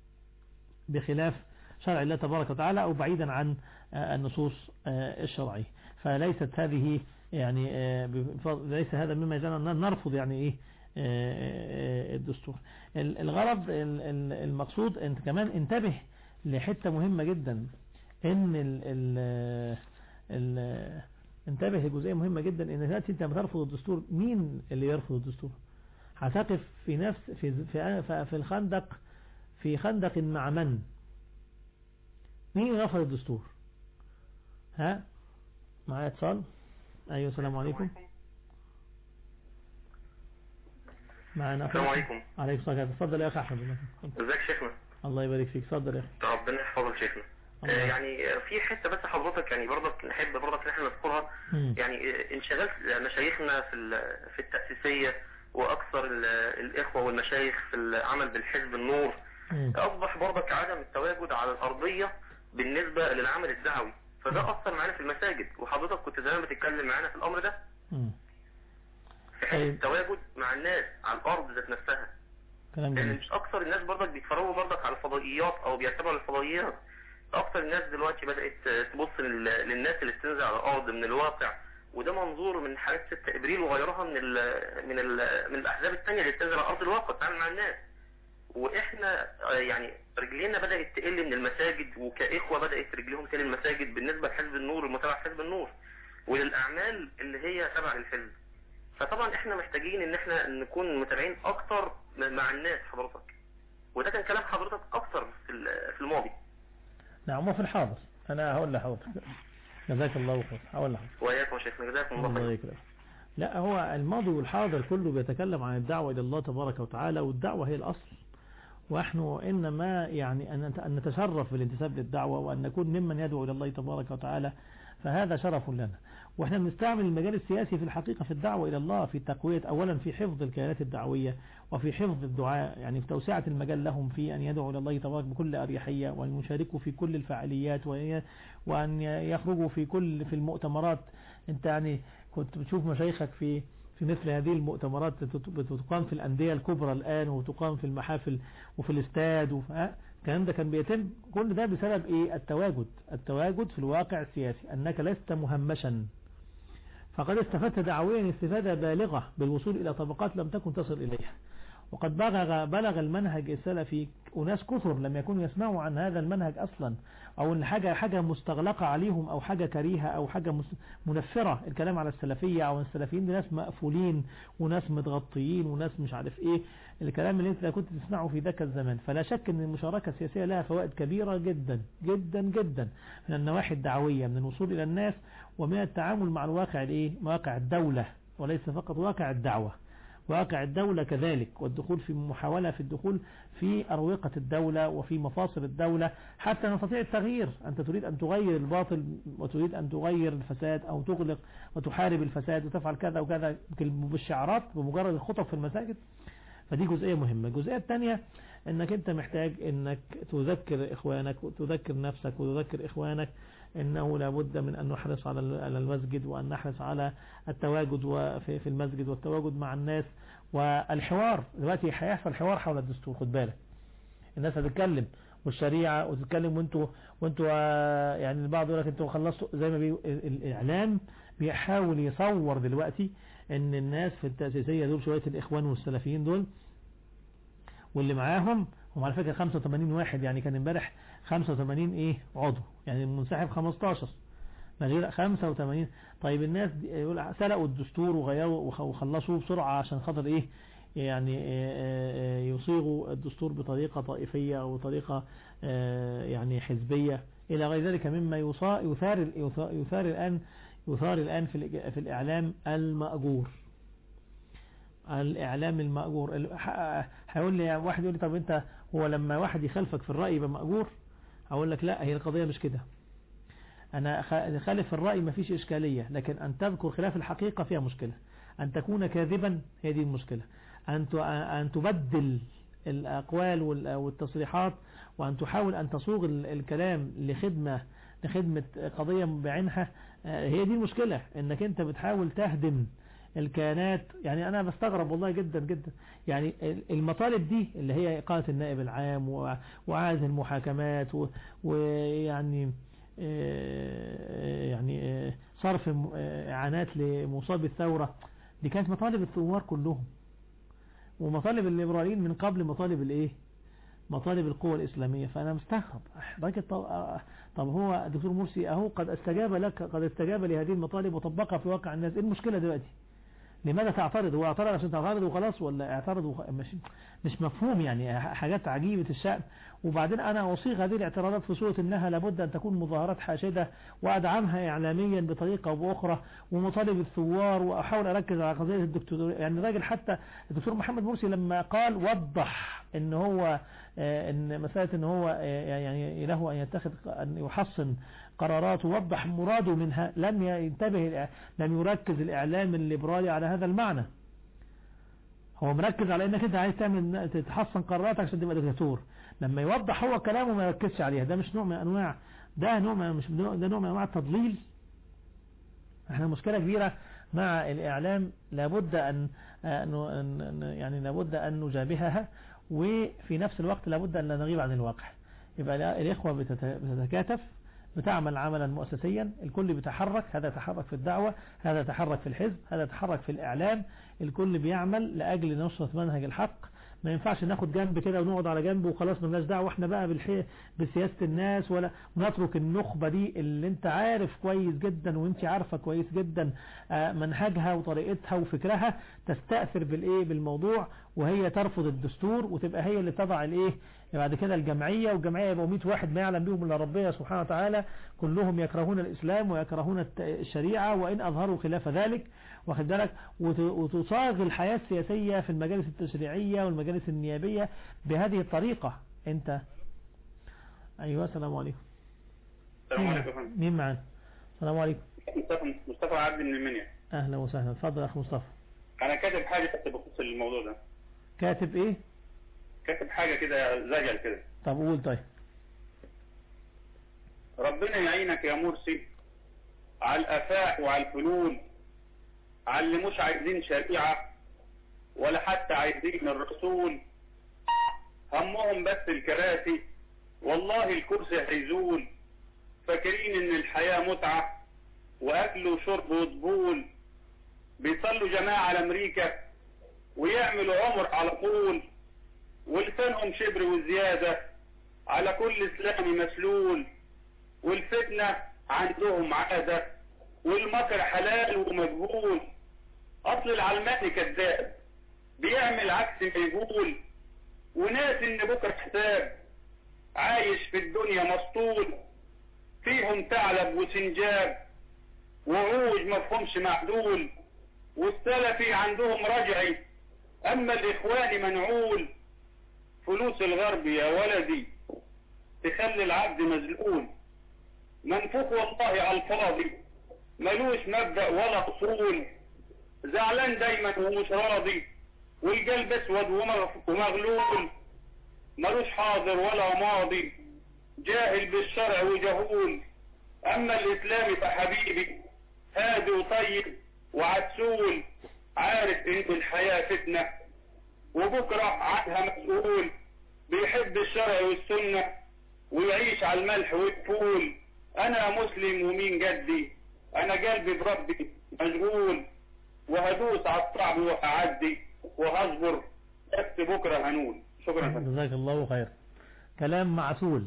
بخلاف شرع الله تبارك وتعالى أو بعيدا عن آه، النصوص آه، الشرعية فليست هذه يعني آه، بفضل- ليس هذا مما يجعلنا نرفض يعني إيه آه، آه، الدستور ال- الغرض ال- ال- المقصود انت كمان انتبه لحتة مهمة جدا ان ال ال ال انتبه لجزئية مهمة جدا ان دلوقتي انت بترفض الدستور مين اللي يرفض الدستور هتقف في نفس في في في الخندق في خندق مع من مين رفض الدستور ها معايا اتصال ايوه السلام عليكم معانا السلام عليكم. عليكم السلام اتفضل يا اخي احمد ازيك شيخنا الله يبارك فيك اتفضل يا اخي ربنا يحفظك شيخنا الله. آه، يعني آه، في حته بس حضرتك يعني برضك نحب برضك ان احنا نذكرها مم. يعني آه، انشغال مشايخنا في ال- في التاسيسيه واكثر ال- الاخوه والمشايخ في العمل بالحزب النور مم. اصبح برضك عدم التواجد على الارضيه بالنسبه للعمل الدعوي فده اثر معانا في المساجد وحضرتك كنت زمان بتتكلم معانا في الامر ده مم. في حته طيب. التواجد مع الناس على الارض ذات نفسها كلام لان جميل مش اكثر الناس برضك بيتفرجوا برضك على الفضائيات او بيعتبروا الفضائيات اكثر الناس دلوقتي بدات تبص لل- للناس اللي بتنزل على الارض من الواقع وده منظور من حالات 6 ابريل وغيرها من ال من ال من الاحزاب الثانيه اللي بتنزل على ارض الواقع تتعامل مع الناس واحنا آه، يعني رجلينا بدات تقل من المساجد وكاخوه بدات رجليهم تقل من المساجد بالنسبه لحزب النور المتابع حزب النور وللاعمال اللي هي تبع الحزب فطبعا احنا محتاجين ان احنا نكون متابعين اكتر م- مع الناس حضرتك وده كان كلام حضرتك اكتر في ال- في الماضي نعم وفي الحاضر أنا هقول لحضرتك جزاك الله خير هقول لحضرتك وإياكم يا شيخنا جزاكم الله الله خير يكرمك لا هو الماضي والحاضر كله بيتكلم عن الدعوة إلى الله تبارك وتعالى والدعوة هي الأصل ونحن إنما يعني أن أن نتشرف بالانتساب للدعوة وأن نكون ممن يدعو إلى الله تبارك وتعالى فهذا شرف لنا واحنا بنستعمل المجال السياسي في الحقيقة في الدعوة إلى الله في تقوية أولا في حفظ الكيانات الدعوية وفي حفظ الدعاء يعني في توسعة المجال لهم في أن يدعوا إلى الله تبارك بكل أريحية وأن يشاركوا في كل الفعاليات وأن- وأن يخرجوا في كل في المؤتمرات أنت يعني كنت بتشوف مشايخك في في مثل هذه المؤتمرات بتت- بتقام في الأندية الكبرى الآن وتقام في المحافل وفي الاستاد وف- ها؟ الكلام ده كان بيتم كل ده بسبب ايه التواجد التواجد في الواقع السياسي أنك لست مهمشا فقد استفدت دعويا استفادة بالغة بالوصول إلى طبقات لم تكن تصل إليها وقد بلغ, بلغ المنهج السلفي أناس كثر لم يكونوا يسمعوا عن هذا المنهج أصلا أو أن حاجة, حاجة مستغلقة عليهم أو حاجة كريهة أو حاجة مس- منفرة الكلام على السلفية أو السلفيين دي ناس مقفولين وناس متغطيين وناس مش عارف إيه الكلام اللي أنت كنت تسمعه في ذاك الزمان فلا شك أن المشاركة السياسية لها فوائد كبيرة جدا جدا جدا من النواحي الدعوية من الوصول إلى الناس ومن التعامل مع الواقع الإيه واقع الدولة وليس فقط واقع الدعوة واقع الدولة كذلك والدخول في محاولة في الدخول في أروقة الدولة وفي مفاصل الدولة حتى نستطيع التغيير أنت تريد أن تغير الباطل وتريد أن تغير الفساد أو تغلق وتحارب الفساد وتفعل كذا وكذا بالشعارات بمجرد الخطب في المساجد فدي جزئية مهمة الجزئية الثانية انك انت محتاج انك تذكر اخوانك وتذكر نفسك وتذكر اخوانك انه لابد من ان نحرص على على المسجد وان نحرص على التواجد وفي في المسجد والتواجد مع الناس والحوار دلوقتي هيحصل حوار حول الدستور خد بالك الناس هتتكلم والشريعة وتتكلم وانتوا وانتوا آه، يعني البعض يقول لك انتوا خلصتوا زي ما بي الاعلام بيحاول يصور دلوقتي ان الناس في التأسيسية دول شوية الاخوان والسلفيين دول واللي معاهم هم على فكرة 85 واحد يعني كان امبارح 85 ايه عضو يعني المنسحب 15 ما غير 85 طيب الناس دي- يقول سرقوا الدستور وغيروا وخ- وخلصوه بسرعة عشان خاطر ايه يعني آه، آه، يصيغوا الدستور بطريقة طائفية او طريقة آه، يعني حزبية الى غير ذلك مما يصا- يثار ال- يثار يثار الان يثار الان في الإج- في الاعلام المأجور الاعلام المأجور ال- ح- هيقول لي واحد يقول لي طب انت هو لما واحد يخالفك في الرأي يبقى مأجور هقول لك لا هي القضية مش كده انا خ- خالف في الرأي ما فيش اشكالية لكن ان تذكر خلاف الحقيقة فيها مشكلة ان تكون كاذبا هي دي المشكلة ان ت- ان تبدل الاقوال وال- والتصريحات وان تحاول ان تصوغ ال- الكلام لخدمة لخدمة قضية بعينها آه، هي دي المشكلة انك انت بتحاول تهدم الكيانات يعني انا بستغرب والله جدا جدا يعني ال- المطالب دي اللي هي اقالة النائب العام و- وعاز المحاكمات و- ويعني آه، يعني آه، صرف م- آه، اعانات لمصاب الثورة دي كانت مطالب الثوار كلهم ومطالب الليبراليين من قبل مطالب الايه مطالب القوى الإسلامية فأنا مستغرب راجل طب, آه، طب هو الدكتور مرسي أهو قد استجاب لك قد استجاب لهذه المطالب وطبقها في واقع الناس إيه المشكلة دلوقتي لماذا تعترض هو اعترض عشان تعترض وخلاص ولا اعترض وخ... مش مش مفهوم يعني حاجات عجيبة الشأن وبعدين انا اصيغ هذه الاعتراضات في صورة انها لابد ان تكون مظاهرات حاشدة وادعمها اعلاميا بطريقة او باخرى ومطالب الثوار واحاول اركز على قضية الدكتور يعني الراجل حتى الدكتور محمد مرسي لما قال وضح ان هو آه، ان مسألة ان هو آه، يعني له ان يتخذ ان يحصن قرارات ووضح مراده منها لم ينتبه لم يركز الإعلام الليبرالي على هذا المعنى هو مركز على انك انت عايز تعمل تتحصن قراراتك عشان تبقى دكتاتور لما يوضح هو كلامه ما يركزش عليها ده مش نوع من انواع ده نوع من- مش ده نوع من انواع التضليل احنا مشكلة كبيرة مع الإعلام لابد أن أن- أن- أن- يعني لابد أن نجابهها وفي نفس الوقت لابد أن لا نغيب عن الواقع يبقى لا- الإخوة بتت- بتتكاتف بتعمل عملا مؤسسيا الكل بيتحرك هذا يتحرك في الدعوة هذا يتحرك في الحزب هذا يتحرك في الإعلام الكل بيعمل لأجل نصرة منهج الحق ما ينفعش ناخد جنب كده ونقعد على جنب وخلاص ملناش دعوه احنا بقى بالحي... بسياسه الناس ولا ونترك النخبه دي اللي انت عارف كويس جدا وانت عارفه كويس جدا آه، منهجها وطريقتها وفكرها تستأثر بالايه بالموضوع وهي ترفض الدستور وتبقى هي اللي تضع الايه بعد كده الجمعيه والجمعيه يبقوا 100 واحد ما يعلم بهم الا ربنا سبحانه وتعالى كلهم يكرهون الاسلام ويكرهون الت- الشريعه وان اظهروا خلاف ذلك واخد بالك وت- وتصاغ الحياة السياسية في المجالس التشريعية والمجالس النيابية بهذه الطريقة انت ايوه السلام عليكم السلام عليكم يا فندم. مين معانا السلام عليكم مصطفى مصطفى عبد من المنيا اهلا وسهلا اتفضل يا اخ مصطفى انا كاتب حاجه بس بخصوص الموضوع ده كاتب ايه كاتب حاجه كده زجل كده طب قول طيب ربنا يعينك يا مرسي على الافاح وعلى الفلول على اللي مش عايزين شريعه ولا حتى عايزين الرسول همهم بس الكراسي والله الكرسي هيزول فاكرين ان الحياه متعه واكل وشرب وطبول بيصلوا جماعه على امريكا ويعملوا عمر على طول ولسانهم شبر وزياده على كل اسلامي مسلول والفتنة عندهم عادة والمكر حلال ومجهول أصل العلماني كذاب بيعمل عكس ما يقول وناس إن بكرة حساب عايش في الدنيا مسطول فيهم ثعلب وسنجاب وعوج مفهومش معدول والسلفي عندهم رجعي أما الإخواني منعول فلوس الغرب يا ولدي تخلي العبد مذلول منفوخ والله على الفاضي ملوش مبدأ ولا اصول زعلان دايما ومش راضي والقلب اسود ومغ- ومغلول ملوش حاضر ولا ماضي جاهل بالشرع وجهول اما الاسلام فحبيبي هادي وطيب وعسول عارف ان الحياة فتنة وبكرة عنها مسؤول بيحب الشرع والسنة ويعيش على الملح والفول انا مسلم ومين جدي انا قلبي بربي مشغول وهدوس على الصعب وهعدي وهصبر بس بكره هنول شكرا يا فندم. جزاك الله خير كلام معسول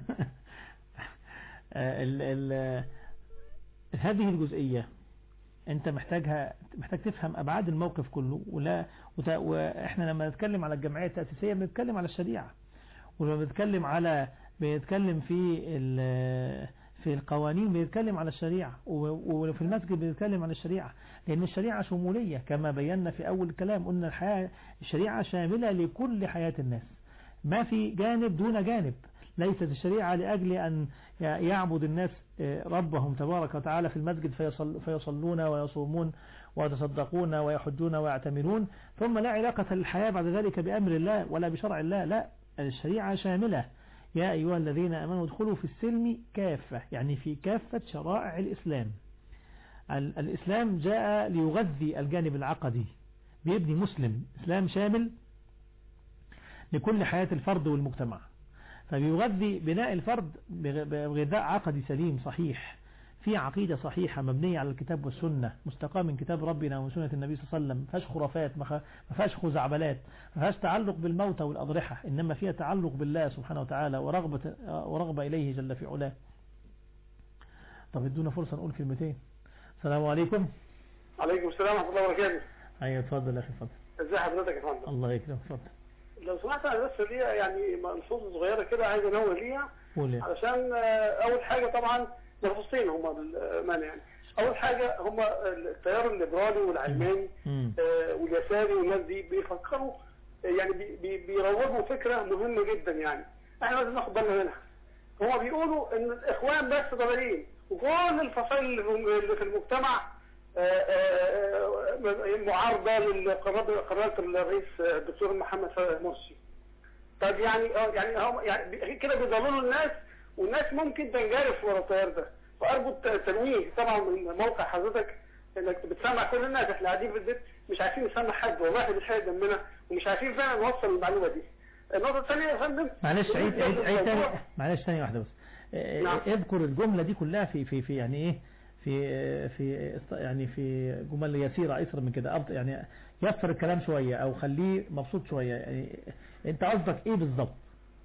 آه، ال ال هذه الجزئية انت محتاجها محتاج تفهم ابعاد الموقف كله ولا وت- واحنا لما نتكلم على الجمعية التأسيسية بنتكلم على الشريعة ولما بنتكلم على بنتكلم في ال- في القوانين بنتكلم على الشريعة و- وفي المسجد بنتكلم عن الشريعة لأن الشريعة شمولية كما بينا في أول الكلام قلنا الحياة الشريعة شاملة لكل حياة الناس ما في جانب دون جانب ليست الشريعة لأجل أن يعبد الناس ربهم تبارك وتعالى في المسجد فيصل فيصلون ويصومون ويتصدقون ويحجون ويعتمرون ثم لا علاقة للحياة بعد ذلك بأمر الله ولا بشرع الله لا الشريعة شاملة يا أيها الذين أمنوا ادخلوا في السلم كافة يعني في كافة شرائع الإسلام ال- الإسلام جاء ليغذي الجانب العقدي بيبني مسلم إسلام شامل لكل حياة الفرد والمجتمع فبيغذي بناء الفرد بغ- بغذاء عقدي سليم صحيح في عقيدة صحيحة مبنية على الكتاب والسنة مستقاة من كتاب ربنا وسنة النبي صلى الله عليه وسلم ما فيهاش خرافات ما خ- ما فيهاش خزعبلات ما فيهاش تعلق بالموتى والأضرحة إنما فيها تعلق بالله سبحانه وتعالى ورغبة, ورغبة إليه جل في علاه طب ادونا فرصة نقول كلمتين السلام عليكم عليكم السلام ورحمه الله وبركاته ايوه اتفضل يا اخي اتفضل ازي حضرتك يا فندم الله يكرمك اتفضل لو سمحت انا بس ليا يعني ملحوظه صغيره كده عايز انوه ليها قول يا علشان آه، اول حاجه طبعا ملحوظتين هم بالامانه يعني اول حاجه هم التيار الليبرالي والعلماني مم. آه، واليساري والناس دي بيفكروا آه، يعني بي- بي- بيروجوا فكره مهمه جدا يعني احنا لازم ناخد بالنا منها هما بيقولوا ان الاخوان بس ضلالين وكل الفصائل اللي في- اللي في المجتمع آه، آه، آه، معارضه للقرارات قرارات الرئيس الدكتور محمد مرسي طب يعني اه يعني هم يعني بي- كده بيضللوا الناس والناس ممكن تنجرف ورا التيار ده فارجو الت- التنويه طبعا من موقع حضرتك انك بتسمع كل الناس احنا قاعدين في البيت مش عارفين نسمع حد والله احنا بنحرق دمنا ومش عارفين فعلا نوصل المعلومه دي النقطه الثانيه يا فندم معلش عيد عيد عيد تاني الموضوع- معلش ثانية واحدة بس آه، نعم. اذكر الجملة دي كلها في في في يعني ايه في آه، في است- يعني في جمل يسيرة ايسر من كده أبط- يعني يسر الكلام شوية او خليه مبسوط شوية يعني انت قصدك ايه بالظبط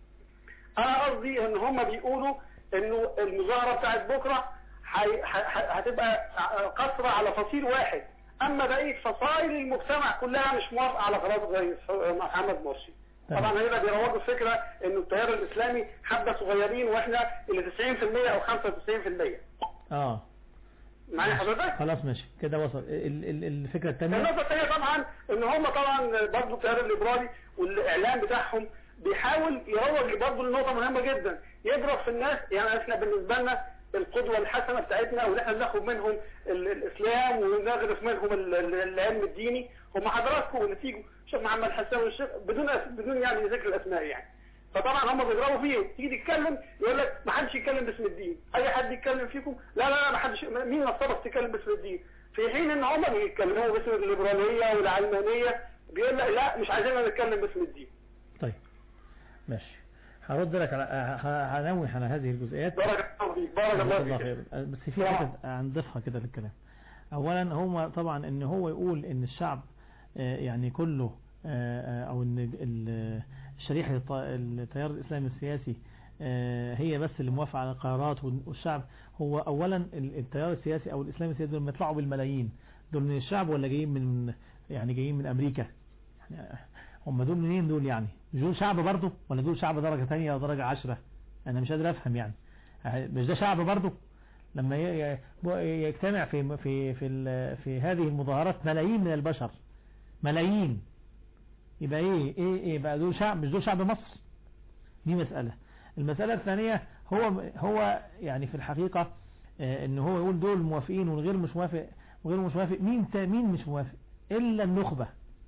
انا قصدي ان هم بيقولوا انه المظاهره بتاعت بكره حي- ح- ح- هتبقى قصرة على فصيل واحد اما بقيه فصائل المجتمع كلها مش موافقه على قرار الرئيس محمد مرسي تمام. طبعا هنا بيروجوا الفكره انه التيار الاسلامي حبه صغيرين واحنا اللي 90% او 95% اه معايا حضرتك؟ خلاص ماشي كده وصل ال- ال- الفكرة الثانية النقطة الثانية طبعا ان هم طبعا برضه التيار الليبرالي والاعلام بتاعهم بيحاول يروج برضه لنقطة مهمة جدا يضرب في الناس يعني احنا بالنسبة لنا القدوة الحسنة بتاعتنا واللي احنا بناخد منهم ال- الاسلام ونغرف منهم ال- ال- العلم الديني هم حضراتكم اللي تيجوا الشيخ محمد حسان والشيخ بدون أس- بدون يعني ذكر الاسماء يعني فطبعا هم بيضربوا فيه تيجي تتكلم يقول لك ما حدش يتكلم باسم الدين اي حد يتكلم فيكم لا لا لا ما حدش مين نصبك تتكلم باسم الدين في حين ان هم بيتكلموا باسم الليبراليه والعلمانيه بيقول لك لا مش عايزيننا نتكلم باسم الدين طيب ماشي هرد لك على ه- هنوه على هذه الجزئيات بارك الله فيك بارك جزاك الله الله فيك خير بس في حاجة هنضيفها كده للكلام اولا هو طبعا ان هو يقول ان الشعب آه، يعني كله آه، آه، او ان ال- الشريحة الط- التيار الاسلامي السياسي آه، هي بس اللي موافقة على القرارات وال- والشعب هو اولا ال- التيار السياسي او الاسلامي السياسي دول يطلعوا بالملايين دول من الشعب ولا جايين من يعني جايين من امريكا يعني هم دول منين دول يعني دول شعب برضه ولا دول شعب درجة تانية او درجة عشرة انا مش قادر افهم يعني مش ده شعب برضه لما ي- ي- يجتمع في في في ال- في هذه المظاهرات ملايين من البشر ملايين يبقى ايه ايه ايه بقى دول شعب مش دول شعب مصر دي مسألة المسألة الثانية هو هو يعني في الحقيقة آه، ان هو يقول دول موافقين والغير مش موافق وغير مش موافق مين تا- مين مش موافق الا النخبة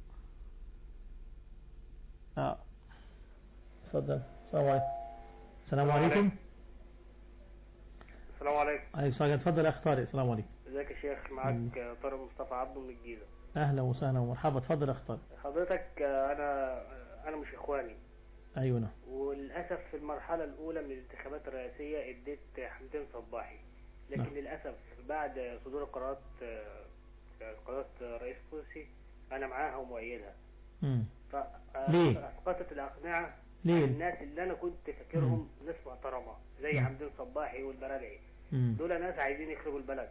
اه اتفضل السلام عليكم السلام عليكم السلام عليكم عليكم السلام اتفضل يا اخ طارق السلام عليكم ازيك يا شيخ معاك طارق مصطفى عبده من الجيزه اهلا وسهلا ومرحبا اتفضل يا اخ طارق حضرتك آه، انا انا مش اخواني ايوه نعم وللاسف في المرحله الاولى من الانتخابات الرئاسيه اديت حمدين صباحي لكن نعم. للاسف بعد صدور قرارات آه، قرارات رئيس كرسي انا معاها ومؤيدها مم. ف ليه؟ اسقطت الاقنعه ليه؟ الناس اللي انا كنت فاكرهم ناس محترمه زي مم. حمدين صباحي والبرادعي مم. دول ناس عايزين يخربوا البلد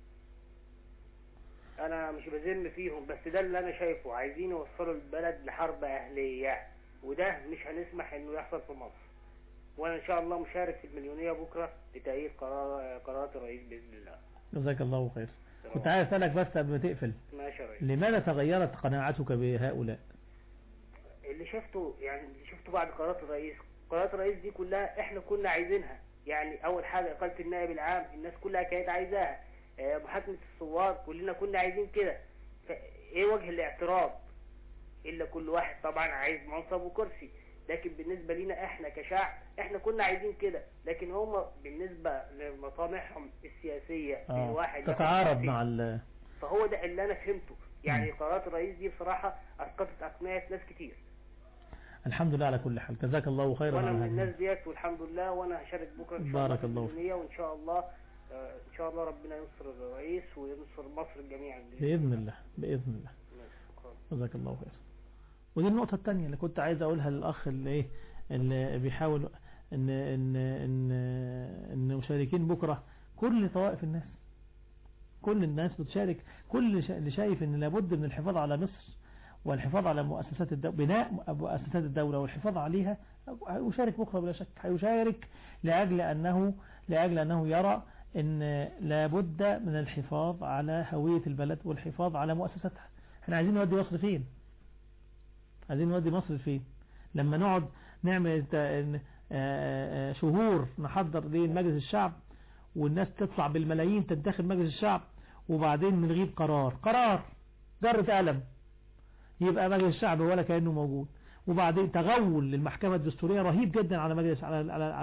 انا مش بذم فيهم بس ده اللي انا شايفه عايزين يوصلوا البلد لحرب اهلية وده مش هنسمح انه يحصل في مصر وانا ان شاء الله مشارك في المليونية بكرة لتأييد قرار قرارات الرئيس باذن الله جزاك الله خير كنت عايز اسالك بس قبل ما تقفل ماشي يا ريس لماذا تغيرت قناعتك بهؤلاء اللي شفته يعني اللي شفته بعد قرارات الرئيس قرارات الرئيس دي كلها احنا كنا عايزينها يعني اول حاجة اقالة النائب العام الناس كلها كانت عايزاها آه، محاكمة الثوار كلنا كنا عايزين كده ايه وجه الاعتراض الا كل واحد طبعا عايز منصب وكرسي لكن بالنسبة لنا احنا كشعب احنا كنا عايزين كده لكن هم بالنسبة لمصالحهم السياسية آه. الواحد ياخد تتعارض كرسي. مع ال فهو ده اللي انا فهمته يعني مم. قرارات الرئيس دي بصراحة اسقطت اقنعة ناس كتير الحمد لله على كل حال جزاك الله خيرا وانا على من هذه الناس ديت والحمد لله وانا هشارك بكره ان شاء بارك الله الله في فيك. المليونية وان شاء الله آه، ان شاء الله ربنا ينصر الرئيس وينصر مصر جميعا بإذن الله بإذن الله شكرا. جزاك الله خير ودي النقطة الثانية اللي كنت عايز أقولها للأخ اللي إيه اللي بيحاول إن إن إن إن مشاركين بكرة كل طوائف الناس كل الناس بتشارك كل شا- اللي شايف إن لابد من الحفاظ على مصر والحفاظ على مؤسسات الدولة بناء مؤسسات الدولة والحفاظ عليها هيشارك بكرة بلا شك هيشارك لأجل أنه لأجل أنه يرى أن لابد من الحفاظ على هوية البلد والحفاظ على مؤسساتها احنا عايزين نودي مصر فين عايزين نودي مصر فين لما نقعد نعمل تا- آه، آه، شهور نحضر لمجلس الشعب والناس تطلع بالملايين تنتخب مجلس الشعب وبعدين نغيب قرار قرار جرة قلم يبقى مجلس الشعب ولا كأنه موجود وبعدين تغول للمحكمة الدستورية رهيب جدا على مجلس على على على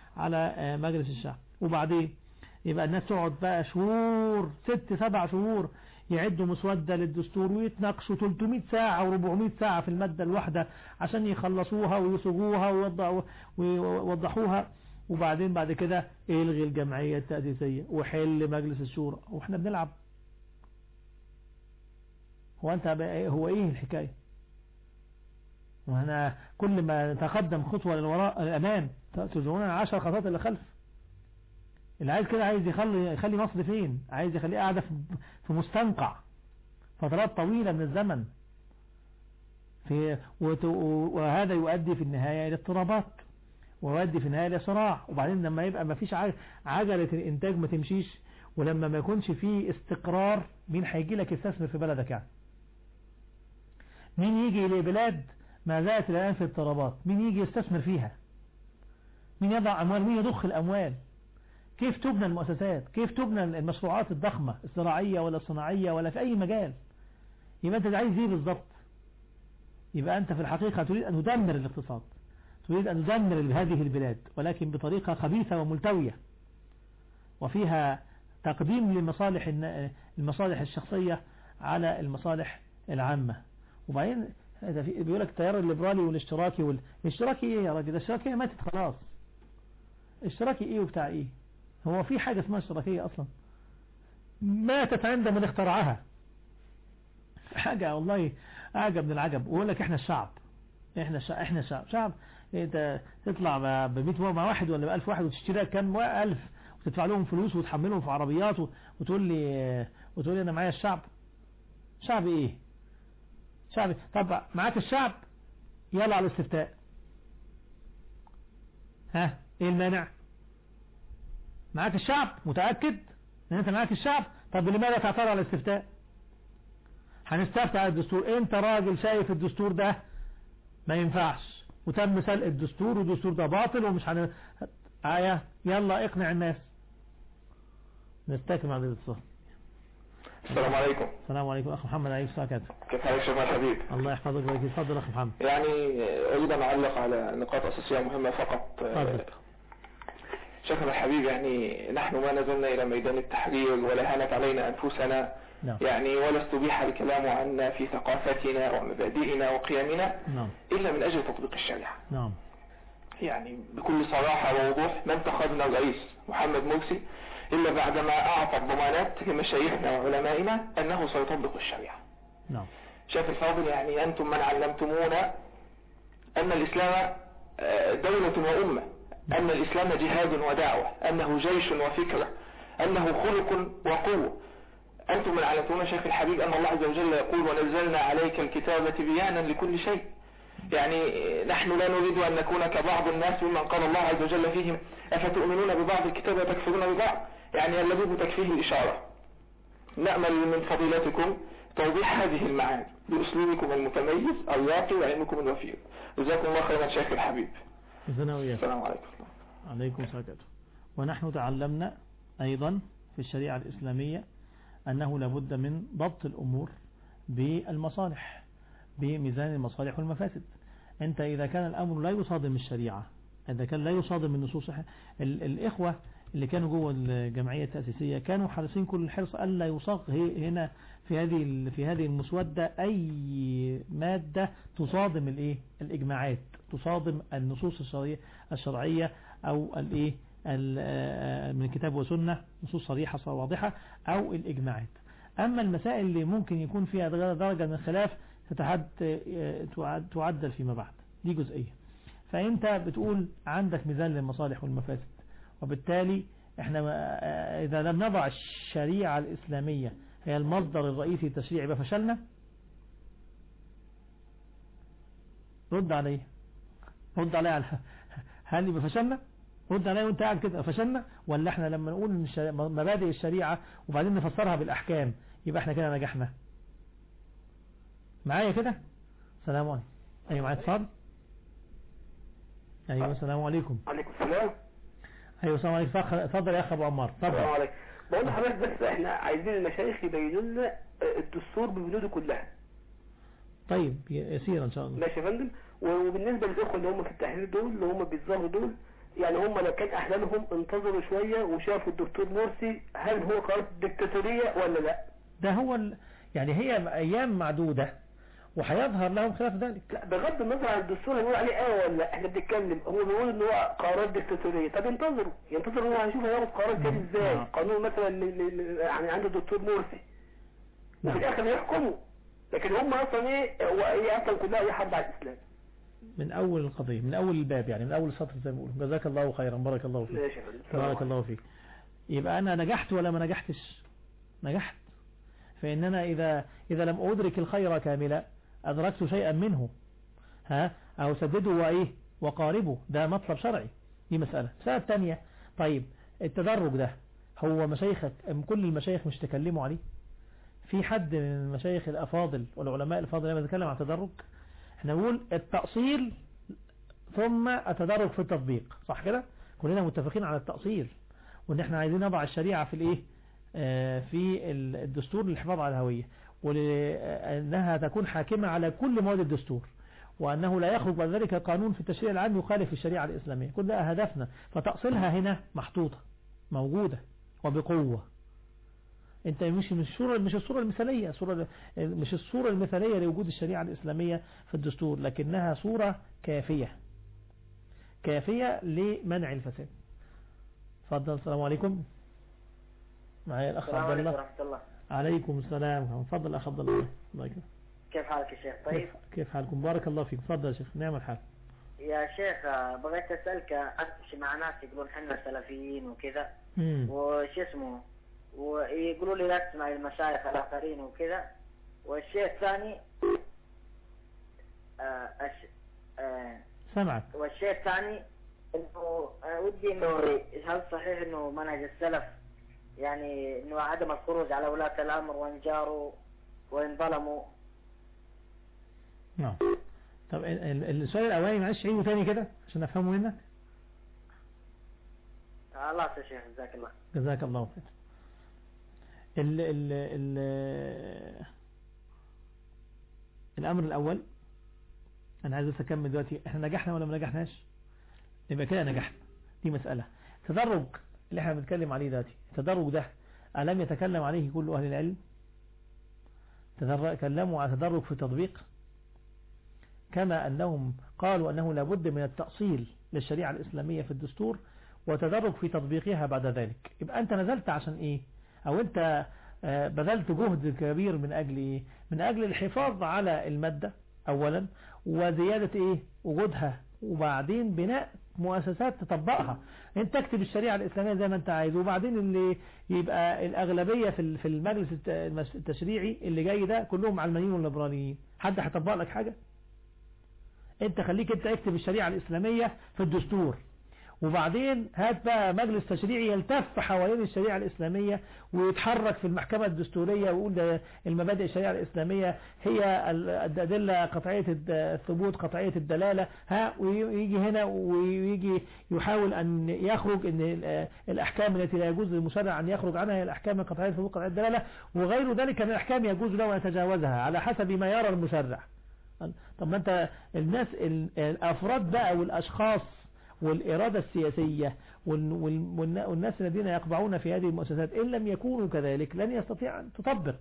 على آه، مجلس الشعب وبعدين يبقى الناس تقعد بقى شهور ست سبع شهور يعدوا مسودة للدستور ويتناقشوا 300 ساعة و400 ساعة في المادة الواحدة عشان يخلصوها ويصوغوها ويوضعوا- ويوضحوها وبعدين بعد كده الغي الجمعية التأسيسية وحل مجلس الشورى واحنا بنلعب هو انت بقى إيه- هو ايه الحكاية وانا كل ما نتقدم خطوة للوراء الامام ترجعون عشر خطوات اللي خلف اللي عايز كده عايز يخلي يخلي مصر فين عايز يخليها قاعدة في- في مستنقع فترات طويلة من الزمن في وت- وهذا يؤدي في النهاية إلى اضطرابات ويؤدي في النهاية إلى صراع وبعدين لما يبقى ما فيش عج- عجلة الإنتاج ما تمشيش ولما ما يكونش فيه استقرار مين هيجي لك يستثمر في بلدك يعني مين يجي لبلاد ما زالت الآن في اضطرابات مين يجي يستثمر فيها مين يضع أموال مين يضخ الأموال كيف تبنى المؤسسات كيف تبنى المشروعات الضخمة الزراعية ولا الصناعية ولا في أي مجال يبقى أنت عايز ايه بالظبط يبقى أنت في الحقيقة تريد أن تدمر الاقتصاد تريد أن تدمر هذه البلاد ولكن بطريقة خبيثة وملتوية وفيها تقديم لمصالح الن- المصالح الشخصية على المصالح العامة وبعدين هذا في- بيقول لك التيار الليبرالي والاشتراكي وال... الاشتراكي ايه يا راجل الاشتراكية ماتت خلاص اشتراكي ايه وبتاع ايه هو في حاجة اسمها اشتراكية اصلا ماتت عند من اخترعها حاجة والله اعجب من العجب ويقول لك احنا الشعب احنا الشعب احنا الشعب شعب انت تطلع ب 100 مع واحد ولا ب 1000 واحد وتشتري كام 1000 وتدفع لهم فلوس وتحملهم في عربيات و- وتقول لي وتقول لي انا معايا الشعب شعب ايه شعب طب معاك الشعب يلا على الاستفتاء ها ايه المانع معاك الشعب متأكد ان انت معاك الشعب طب لماذا تعترض على الاستفتاء هنستفتي على الدستور انت راجل شايف الدستور ده ما ينفعش وتم سلق الدستور والدستور ده باطل ومش هن آية يلا اقنع الناس نستكمل على الاتصال السلام عليكم السلام عليكم اخ محمد عليك السلام كيف حالك شيخنا الحبيب الله يحفظك ويجزيك اتفضل اخ محمد يعني اريد ان اعلق على نقاط اساسيه مهمه فقط اتفضل شيخنا الحبيب يعني نحن ما نزلنا الى ميدان التحرير ولا هانت علينا انفسنا نعم يعني ولا استبيح الكلام عنا في ثقافتنا ومبادئنا وقيمنا نعم الا من اجل تطبيق الشريعه نعم يعني بكل صراحة ووضوح ما انتخبنا الرئيس محمد مرسي إلا بعدما أعطى الضمانات لمشايخنا وعلمائنا أنه سيطبق الشريعة نعم شايف الفاضل يعني أنتم من علمتمونا أن الإسلام آه، دولة وأمة أن الإسلام جهاد ودعوة أنه جيش وفكرة أنه خلق وقوة أنتم من علمتمونا شيخ الحبيب أن الله عز وجل يقول ونزلنا عليك الكتاب تبيانا لكل شيء يعني نحن لا نريد أن نكون كبعض الناس ممن قال الله عز وجل فيهم أفتؤمنون ببعض الكتاب وتكفرون ببعض يعني اللبيب تكفيه الإشارة نأمل من فضيلتكم توضيح هذه المعاني بأسلوبكم المتميز الراقي وعلمكم الوفير جزاكم الله خيرا شيخ الحبيب إذن وإياك السلام عليكم عليكم السلام عليكم. ونحن تعلمنا أيضا في الشريعة الإسلامية أنه لابد من ضبط الأمور بالمصالح بميزان المصالح والمفاسد أنت إذا كان الأمر لا يصادم الشريعة إذا كان لا يصادم النصوص ال- الإخوة اللي كانوا جوه الجمعية التأسيسية كانوا حريصين كل الحرص ألا يصاغ هي- هنا في هذه ال- في هذه المسودة أي مادة تصادم الإيه الإجماعات تصادم النصوص الشرعية الشرعية أو الإيه ال- آه، من كتاب وسنة نصوص صريحة واضحة أو الإجماعات أما المسائل اللي ممكن يكون فيها درجة من الخلاف ستحد آه، تعد- تعدل فيما بعد دي جزئية فأنت بتقول عندك ميزان للمصالح والمفاسد وبالتالي احنا آه، إذا لم نضع الشريعة الإسلامية هي المصدر الرئيسي للتشريع يبقى فشلنا رد عليه رد عليه على هل يبقى فشلنا رد عليه وانت قاعد كده فشلنا ولا احنا لما نقول ان الشريعة- مبادئ الشريعة وبعدين نفسرها بالأحكام يبقى احنا كده نجحنا معايا كده السلام عليكم ايوه معايا اتصال ايوه السلام عليكم عليكم السلام ايوه السلام عليكم فخ- اتفضل يا اخ ابو عمار السلام اتفضل عليكم بقول لحضرتك بس احنا عايزين المشايخ يبينوا لنا الدستور ببنوده كلها طيب ي- يسير ان شاء الله ماشي يا فندم وبالنسبه للاخوه اللي هم في التحرير دول اللي هم بيتظاهروا دول يعني هم لو كان احلامهم انتظروا شوية وشافوا الدكتور مرسي هل هو قرار ديكتاتورية ولا لا ده هو ال... يعني هي أيام معدودة وهيظهر لهم خلاف ذلك لا بغض النظر عن الدستور هنقول عليه اه ولا لا احنا بنتكلم هو بيقول ان هو قرارات ديكتاتورية طب انتظروا ينتظروا هو هنشوف هياخد قرار تاني ازاي نعم. قانون مثلا ل- ل- ل- يعني عند الدكتور مرسي وفي الاخر يحكموا لكن هم اصلا ايه هو ايه اصلا كلها اي حد على الاسلام من أول القضية من أول الباب يعني من أول السطر زي ما بيقولوا جزاك الله خيرا بارك الله فيك ماشي يا فندم. بارك الله فيك يبقى أنا نجحت ولا ما نجحتش نجحت فإننا إذا إذا لم أدرك الخير كاملا أدركت شيئا منه ها أو سدده وإيه وقاربه ده مطلب شرعي دي مسألة مسألة تانية طيب التدرج ده هو مشايخك أم كل المشايخ مش تكلموا عليه في حد من المشايخ الأفاضل والعلماء الأفاضل لما يتكلم عن التدرج احنا نقول التأصيل ثم التدرج في التطبيق صح كده كلنا متفقين على التأصيل وان احنا عايزين نضع الشريعة في الايه آه، في الدستور للحفاظ على الهوية ولأنها تكون حاكمة على كل مواد الدستور وأنه لا يخرج بعد ذلك قانون في التشريع العام يخالف الشريعة الإسلامية كل ده هدفنا فتأصيلها هنا محطوطة موجودة وبقوة انت مش مش الصورة مش الصورة المثالية صورة مش الصورة المثالية لوجود الشريعة الإسلامية في الدستور لكنها صورة كافية كافية لمنع الفساد تفضل السلام عليكم معايا الأخ السلام عبد عليكم الله ورحمة الله عليكم السلام تفضل أخ عبد الله الله يكرمك. كيف حالك يا شيخ طيب كيف, كيف حالكم بارك الله فيكم تفضل يا شيخ نعم الحال يا شيخ آه، بغيت أسألك أمشي مع ناس يقولون احنا سلفيين وكذا مم. وش اسمه ويقولوا لي لا تسمع المشايخ الآخرين وكذا والشيء الثاني آه، أش... آه، سمعك والشيء الثاني انه آه، ودي انه هل صحيح انه منهج السلف يعني انه عدم الخروج على ولاة الامر وان جاروا وان ظلموا نعم طب ال- ال- السؤال الأولاني معلش عيده تاني كده عشان أفهمه منك الله يا شيخ جزاك الله جزاك الله خير ال ال ال الأمر الأول أنا عايز بس أكمل دلوقتي إحنا نجحنا ولا ما نجحناش يبقى كده نجحنا دي مسألة تدرج اللي إحنا بنتكلم عليه دلوقتي التدرج ده ألم يتكلم عليه كل أهل العلم تدر- تكلموا على تدرج في التطبيق كما أنهم قالوا أنه لابد من التأصيل للشريعة الإسلامية في الدستور وتدرج في تطبيقها بعد ذلك يبقى أنت نزلت عشان إيه أو أنت آه، بذلت جهد كبير من أجل إيه من أجل الحفاظ على المادة أولا وزيادة إيه وجودها وبعدين بناء مؤسسات تطبقها انت تكتب الشريعة الإسلامية زي ما انت عايز وبعدين اللي يبقى الأغلبية في في المجلس الت- التشريعي اللي جاي ده كلهم علمانيين وليبراليين حد هيطبق لك حاجة انت خليك انت اكتب الشريعة الإسلامية في الدستور وبعدين هات بقى مجلس تشريعي يلتف حوالين الشريعة الإسلامية ويتحرك في المحكمة الدستورية ويقول ده المبادئ الشريعة الإسلامية هي ال- الأدلة قطعية الد- الثبوت قطعية الدلالة ها ويجي هنا ويجي يحاول أن يخرج أن ال- الأحكام التي لا يجوز للمشرع أن يخرج عنها هي الأحكام القطعية الثبوت قطعية الدلالة وغير ذلك من الأحكام يجوز له أن يتجاوزها على حسب ما يرى المشرع طب ما انت الناس ال- الافراد بقى والاشخاص والإرادة السياسية وال- وال- والن- والناس الذين يقبعون في هذه المؤسسات إن لم يكونوا كذلك لن يستطيع أن تطبق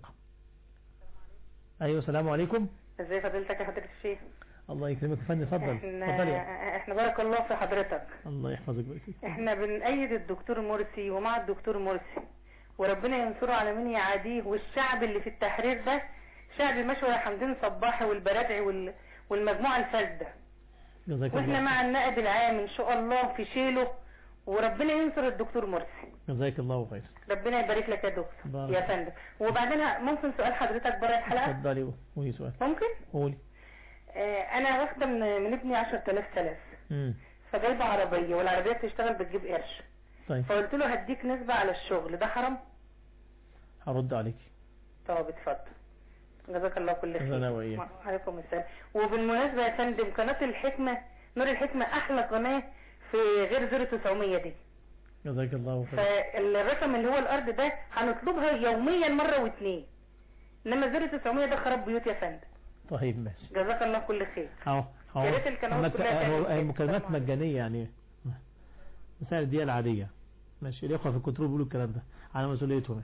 أيوة السلام عليكم ازي فضيلتك يا حضرتك الشيخ الله يكرمك يا فندم اتفضل اتفضل يا احنا احنا بارك الله في حضرتك الله يحفظك بقى فيك. احنا بنأيد الدكتور مرسي ومع الدكتور مرسي وربنا ينصره على من يعاديه والشعب اللي في التحرير ده شعب مشوى حمدين صباحي والبرادعي وال... والمجموعة الفاسدة جزاك واحنا الله مع النائب العام ان شاء الله في شيله وربنا ينصر الدكتور مرسي جزاك الله خير ربنا يبارك لك يا دكتور بارك. يا فندم وبعدين ه- ممكن سؤال حضرتك بره الحلقة اتفضلي قولي سؤال ممكن قولي آه انا واخدة من, من ابني 10000 سلف امم فجايبة عربية والعربية بتشتغل بتجيب قرش طيب فقلت له هديك نسبة على الشغل ده حرام هرد عليك طب اتفضل جزاك الله كل خير أنا وإياك. عليكم السلام وبالمناسبة يا فندم قناة الحكمة نور الحكمة أحلى قناة في غير زر 900 دي جزاك الله خير فالرقم اللي هو الأرض ده هنطلبها يوميا مرة واثنين إنما زر 900 ده خراب بيوت يا فندم طيب ماشي جزاك الله كل خير اهو اهو يا ريت القنوات أما كلها ك- هو- تعمل هي كده. مكالمات السلام عليكم. مجانية يعني مسائل الدية العادية ماشي الإخوة في الكنترول بيقولوا الكلام ده على مسؤوليتهم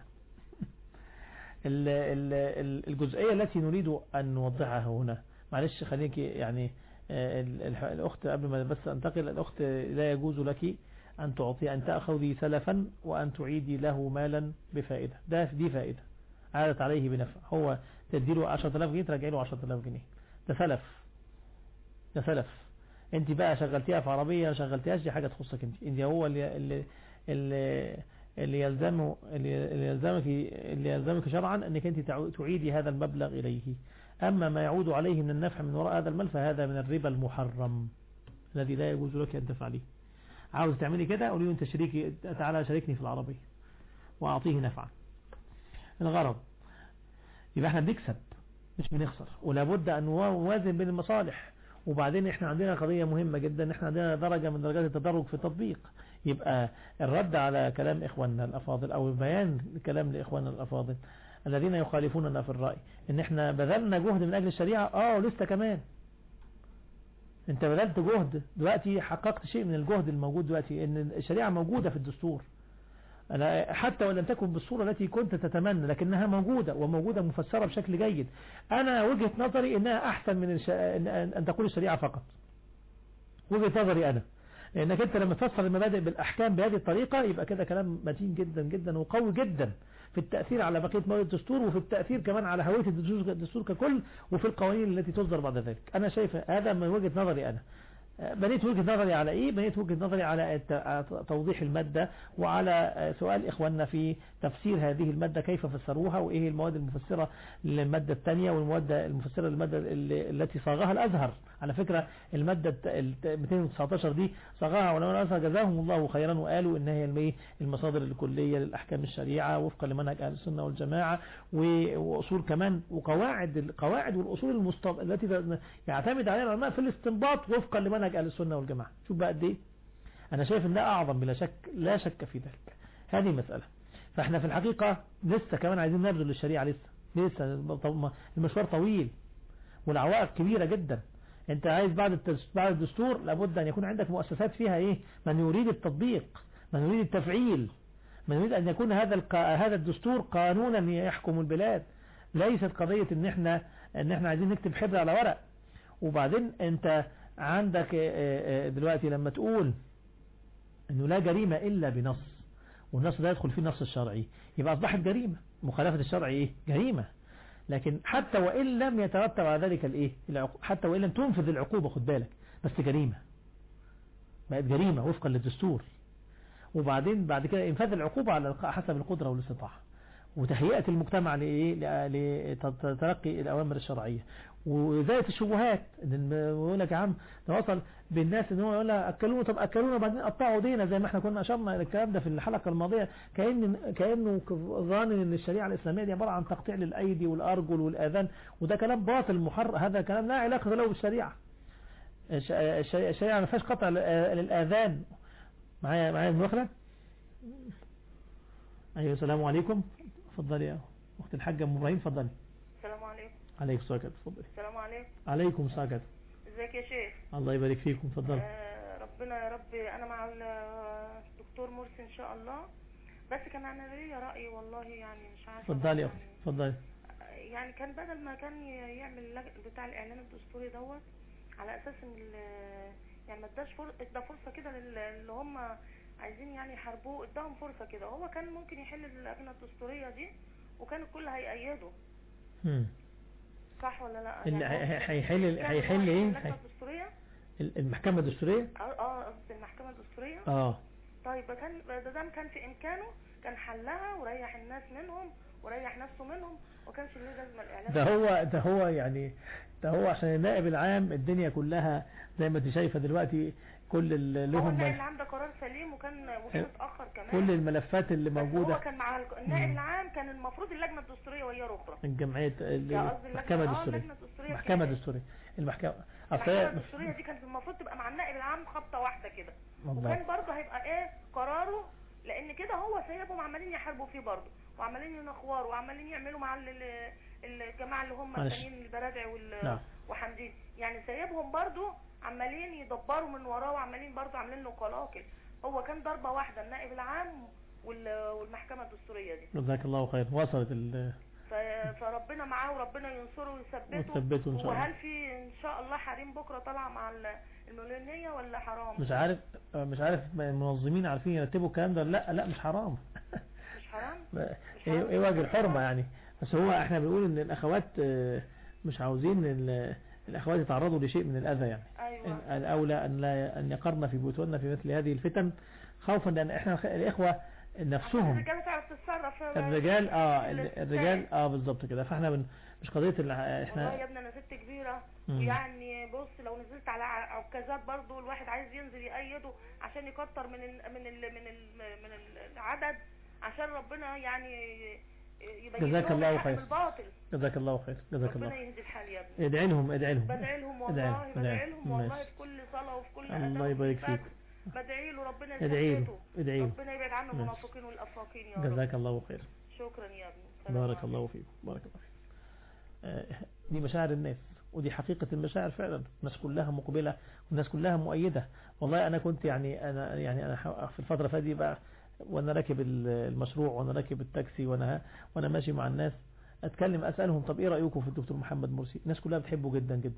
ال- ال- ال- الجزئية التي نريد أن نوضحها هنا معلش خليك يعني آه، ال- الح- الأخت قبل ما بس أنتقل الأخت لا يجوز لك أن تعطي أن تأخذي سلفا وأن تعيدي له مالا بفائدة ده دي فائدة عادت عليه بنفع هو تديله 10000 جنيه ترجعي له 10000 جنيه ده سلف ده سلف انت بقى شغلتيها في عربية شغلتيهاش دي حاجة تخصك انت انت هو اللي اللي اللي, اللي يلزمه اللي اللي يلزمك اللي يلزمك شرعا انك انت تعو- تعيدي هذا المبلغ اليه اما ما يعود عليه من النفع من وراء هذا المال فهذا من الربا المحرم الذي لا يجوز لك ان تفعليه عاوز تعملي كده قولي له انت شريكي تعالى شاركني في العربية واعطيه نفعا الغرض يبقى احنا بنكسب مش بنخسر ولابد ان نوازن بين المصالح وبعدين احنا عندنا قضية مهمة جدا احنا عندنا درجة من درجات التدرج في التطبيق يبقى الرد على كلام اخواننا الافاضل او بيان كلام لاخواننا الافاضل الذين يخالفوننا في الرأي ان احنا بذلنا جهد من اجل الشريعة اه ولسه كمان انت بذلت جهد دلوقتي حققت شيء من الجهد الموجود دلوقتي ان الشريعة موجودة في الدستور أنا حتى وإن لم تكن بالصورة التي كنت تتمنى لكنها موجودة وموجودة مفسرة بشكل جيد أنا وجهة نظري إنها أحسن من الش... أن أن تكون الشريعة فقط وجهة نظري أنا لأنك أنت لما تفسر المبادئ بالأحكام بهذه الطريقة يبقى كده كلام متين جدا جدا وقوي جدا في التأثير على بقية مواد الدستور وفي التأثير كمان على هوية الدستور الدستور ككل وفي القوانين التي تصدر بعد ذلك أنا شايف هذا من وجهة نظري أنا بنيت وجهة نظري على ايه بنيت وجهة نظري على الت- توضيح المادة وعلى سؤال اخواننا في تفسير هذه المادة كيف فسروها وايه المواد المفسرة للمادة الثانية والمواد المفسرة للمادة اللي- التي صاغها الازهر على فكرة المادة الت- الت- 219 دي صاغها علماء الازهر جزاهم الله خيرا وقالوا ان هي المي- المصادر الكلية للاحكام الشريعة وفقا لمنهج اهل السنة والجماعة و- واصول كمان وقواعد القواعد والاصول المست... التي ت- يعتمد عليها العلماء في الاستنباط وفقا لمنهج اهل السنة والجماعة شوف بقى قد ايه انا شايف ان ده اعظم بلا شك لا شك في ذلك هذه مسألة فاحنا في الحقيقة لسه كمان عايزين نبذل للشريعة لسه لسه المشوار طويل والعوائق كبيرة جدا انت عايز بعد التس- بعد الدستور لابد ان يكون عندك مؤسسات فيها ايه من يريد التطبيق من يريد التفعيل من يريد ان يكون هذا الق... هذا الدستور قانونا يحكم البلاد ليست قضية ان احنا ان احنا عايزين نكتب حبر على ورق وبعدين انت عندك اه، اه، دلوقتي لما تقول انه لا جريمة الا بنص والنص ده يدخل فيه النص الشرعي يبقى اصبحت جريمة مخالفة الشرع ايه جريمة لكن حتى وإن لم يترتب على ذلك الايه العقو- حتى وإن لم تنفذ العقوبة خد بالك بس جريمة بقت جريمة وفقا للدستور وبعدين بعد كده انفاذ العقوبة على الق- حسب القدرة والاستطاعة وتهيئة المجتمع لإيه ل- لتلقي الأوامر الشرعية وزاية الشبهات ان الم- يقول لك يا عم ده وصل بالناس ان هو يقول لك اكلونا طب اكلونا بعدين قطعوا ايدينا زي ما احنا كنا اشرنا الكلام ده في الحلقة الماضية كأن كأنه ك- ظان ان الشريعة الاسلامية دي عبارة عن تقطيع للايدي والارجل والاذان وده كلام باطل محر هذا كلام لا علاقة له بالشريعة الش- الش- الشريعة ما فيهاش قطع لل- للاذان معايا معايا المخرج ايوه السلام عليكم اتفضلي يا اخت الحاجة ام ابراهيم اتفضلي السلام عليكم عليكم السلام اتفضلي السلام عليكم عليكم السلام ازيك يا شيخ الله يبارك فيكم اتفضلي آه ربنا يا رب انا مع ال- الدكتور مرسي ان شاء الله بس كان انا ليا راي والله يعني مش عارفه اتفضلي يا يعني, اخت اتفضلي يعني كان بدل ما كان ي- يعمل اللج- بتاع الاعلان الدستوري دوت على اساس ان ال- يعني ما اداش فر... ادى فرصه كده لل- اللي هم عايزين يعني يحاربوه اداهم فرصه كده هو كان ممكن يحل اللجنه الدستوريه دي وكان الكل هيأيده مم. صح ولا لا اللي يعني هي- هو- هي- هيحل كان هيحل هو ايه اللجنه هي- الدستوريه ال- المحكمة الدستورية اه اه قصدي المحكمه الدستوريه اه طيب كان ده دام كان في امكانه كان حلها وريح الناس منهم وريح نفسه منهم وكانش ليه لازمه الاعلان ده هو ده هو يعني ده هو عشان النائب العام الدنيا كلها زي ما انت شايفه دلوقتي كل ال- هو لهم النائب مل- العام ده قرار سليم وكان وكان اتاخر كمان كل الملفات اللي بس هو موجودة كان مع الق- النائب العام كان المفروض اللجنه الدستوريه وهي اخرى الجمعية ال- يا قصدي اللجنة- المحكمة آه، الدستورية اللجنة الدستورية المحكمة كانت- الدستورية المحكمة أصل المحكمه هي- الدستوريه دي كانت المفروض تبقى مع النائب العام خبطه واحده كده والله. وكان برضه هيبقى ايه قراره لان كده هو سايبهم عمالين يحاربوا فيه برضه وعمالين ينخوروا وعمالين يعملوا مع ال- ال- الجماعه اللي هم معلش. التانيين البرادع وال نعم. وحمدين يعني سايبهم برضه عمالين يدبروا من وراه وعمالين برضه عاملين له قلاقل هو كان ضربة واحدة النائب العام وال- والمحكمة الدستورية دي جزاك الله خير وصلت ال ف- فربنا معاه وربنا ينصره ويثبته ويثبته إن شاء الله. وهل في ان شاء الله حريم بكرة طالعة مع ال- المليونية ولا حرام مش عارف مش عارف المنظمين عارفين يرتبوا الكلام ده ولا لا لا مش حرام مش حرام ايه إيه وجه الحرمة يعني بس هو احنا بنقول ان الاخوات آه، مش عاوزين ال- الاخوات يتعرضوا لشيء من الاذى يعني ايوه إن- الاولى ان لا ان يقرن في بيوتهن في مثل هذه الفتن خوفا لان احنا خ- الاخوه نفسهم الرجالة تعرف تتصرف الرجال اه ال- ال- الرجال اه بالظبط كده فاحنا بن مش قضيه الع- والله يا احنا ابني انا ست كبيرة مم. ويعني بص لو نزلت على ع- عكازات برضو الواحد عايز ينزل يأيده عشان يكتر من ال من ال من ال من ال- العدد عشان ربنا يعني يبين جزاك لهم الله الحق خير بالباطل جزاك الله خير جزاك ربنا الله يهدي الحال يا ابني ادعي لهم ادعي لهم بدعي لهم ادعي والله لهم، بدعي ادعي لهم والله ماشي. في كل صلاة وفي كل الله أذان يبارك وفي فيك فجر. بدعي له ربنا ادعي له يثبته ادعي له ربنا يبعد عنه ماشي. المنافقين والافاقين يا رب جزاك الله خير شكرا يا ابني سلام بارك عليكم. الله فيك بارك الله فيك آه، دي مشاعر الناس ودي حقيقة المشاعر فعلا الناس كلها مقبلة والناس كلها مؤيدة والله أنا كنت يعني أنا يعني أنا ح- في الفترة اللي فاتت دي بقى وأنا راكب ال- المشروع وأنا راكب التاكسي وأنا وأنا ماشي مع الناس أتكلم أسألهم طب إيه رأيكم في الدكتور محمد مرسي الناس كلها بتحبه جدا جدا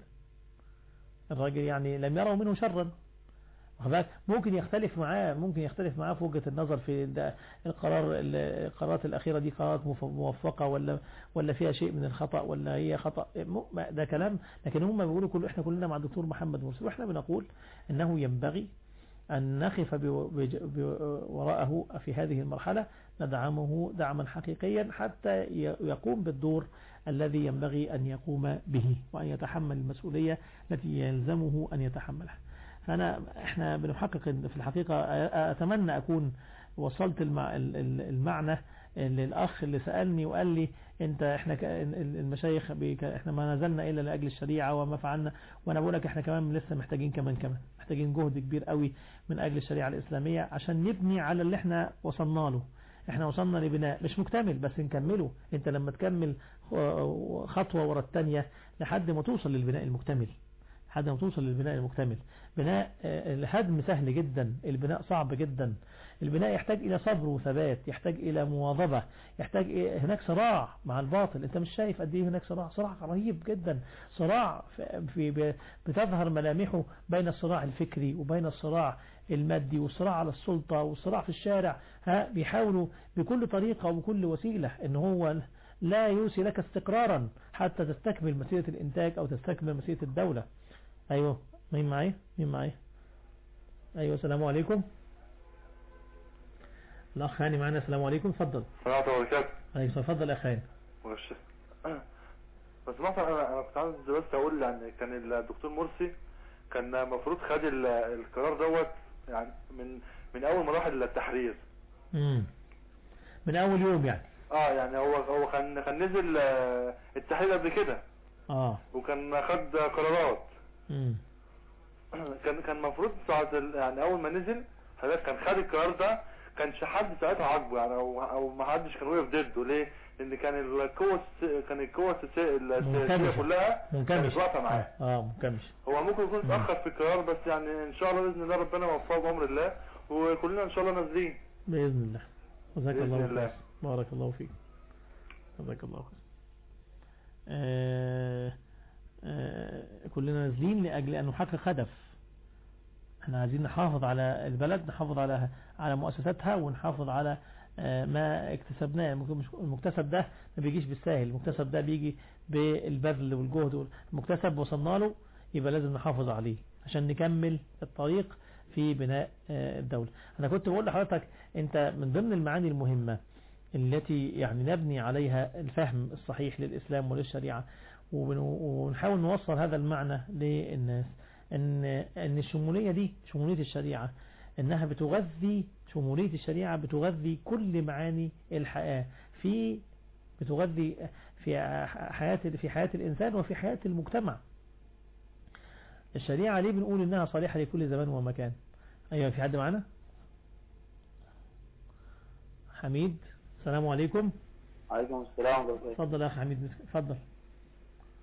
الراجل يعني لم يروا منه شرا واخد بالك؟ ممكن يختلف معاه ممكن يختلف معاه في وجهة النظر في ده القرار القرارات الأخيرة دي قرارات مف- موفقة ولا ولا فيها شيء من الخطأ ولا هي خطأ م- ما- ده كلام لكن هم بيقولوا كل احنا كلنا مع الدكتور محمد مرسي واحنا بنقول انه ينبغي أن نقف بو- بج- ب- وراءه في هذه المرحلة ندعمه دعما حقيقيا حتى ي- يقوم بالدور الذي ينبغي أن يقوم به وأن يتحمل المسؤولية التي يلزمه أن يتحملها أنا إحنا بنحقق إن في الحقيقة أ- أتمنى أكون وصلت المع ال- ال- المعنى للأخ اللي سألني وقال لي أنت إحنا ك- ال- ال- المشايخ بك- إحنا ما نزلنا إلا لأجل الشريعة وما فعلنا وأنا بقول لك إحنا كمان لسه محتاجين كمان كمان محتاجين جهد كبير قوي من أجل الشريعة الإسلامية عشان نبني على اللي إحنا وصلنا له احنا وصلنا لبناء مش مكتمل بس نكمله انت لما تكمل خطوة ورا التانية لحد ما توصل للبناء المكتمل لحد ما توصل للبناء المكتمل بناء آه، الهدم سهل جدا البناء صعب جدا البناء يحتاج إلى صبر وثبات يحتاج إلى مواظبة يحتاج إيه- هناك صراع مع الباطل أنت مش شايف قد إيه هناك صراع صراع رهيب جدا صراع في في- ب- بتظهر ملامحه بين الصراع الفكري وبين الصراع المادي والصراع على السلطة والصراع في الشارع ها بيحاولوا بكل طريقة وبكل وسيلة ان هو لا يوصي لك استقرارا حتى تستكمل مسيرة الانتاج او تستكمل مسيرة الدولة ايوه مين معي مين معي ايوه السلام عليكم الاخ هاني معنا السلام عليكم اتفضل السلام عليكم وبركاته ايوه اتفضل يا اخ هاني ماشي بس مثلا انا انا كنت عاوز بس اقول يعني كان الدكتور مرسي كان المفروض خد ال- القرار دوت يعني من من اول مراحل التحرير مم. من اول يوم يعني اه يعني هو هو كان كان نزل آه، التحرير قبل كده اه وكان خد قرارات مم. كان كان المفروض ساعة ال- يعني اول ما نزل حضرتك كان خد القرار ده كانش حد ساعتها عاجبه يعني او او ما حدش كان واقف ضده ليه؟ لان كان القوة الس- كان القوة السياسية السياسية منكمشة. كلها كانت منكمش واقفة معاه اه, آه منكمش هو ممكن يكون اتأخر في القرار بس يعني ان شاء الله باذن الله ربنا يوفقه بامر الله وكلنا ان شاء الله نازلين بإذن الله جزاك بإذن الله الله. خير بارك الله فيك جزاك الله خير آه آه كلنا نازلين لأجل أن نحقق هدف احنا عايزين نحافظ على البلد نحافظ على على مؤسساتها ونحافظ على آه، ما اكتسبناه المك- المكتسب ده ما بيجيش بالساهل المكتسب ده بيجي بالبذل والجهد المكتسب وصلنا له يبقى لازم نحافظ عليه عشان نكمل الطريق في بناء آه، الدولة أنا كنت بقول لحضرتك أنت من ضمن المعاني المهمة التي يعني نبني عليها الفهم الصحيح للإسلام وللشريعة وبن- ونحاول نوصل هذا المعنى للناس ان ان الشمولية دي شمولية الشريعة انها بتغذي شمولية الشريعة بتغذي كل معاني الحياة في بتغذي في حياة في حياة الإنسان وفي حياة المجتمع الشريعة ليه بنقول إنها صالحة لكل زمان ومكان أيوة في حد معنا حميد السلام عليكم عليكم السلام ورحمة الله اتفضل يا أخ حميد اتفضل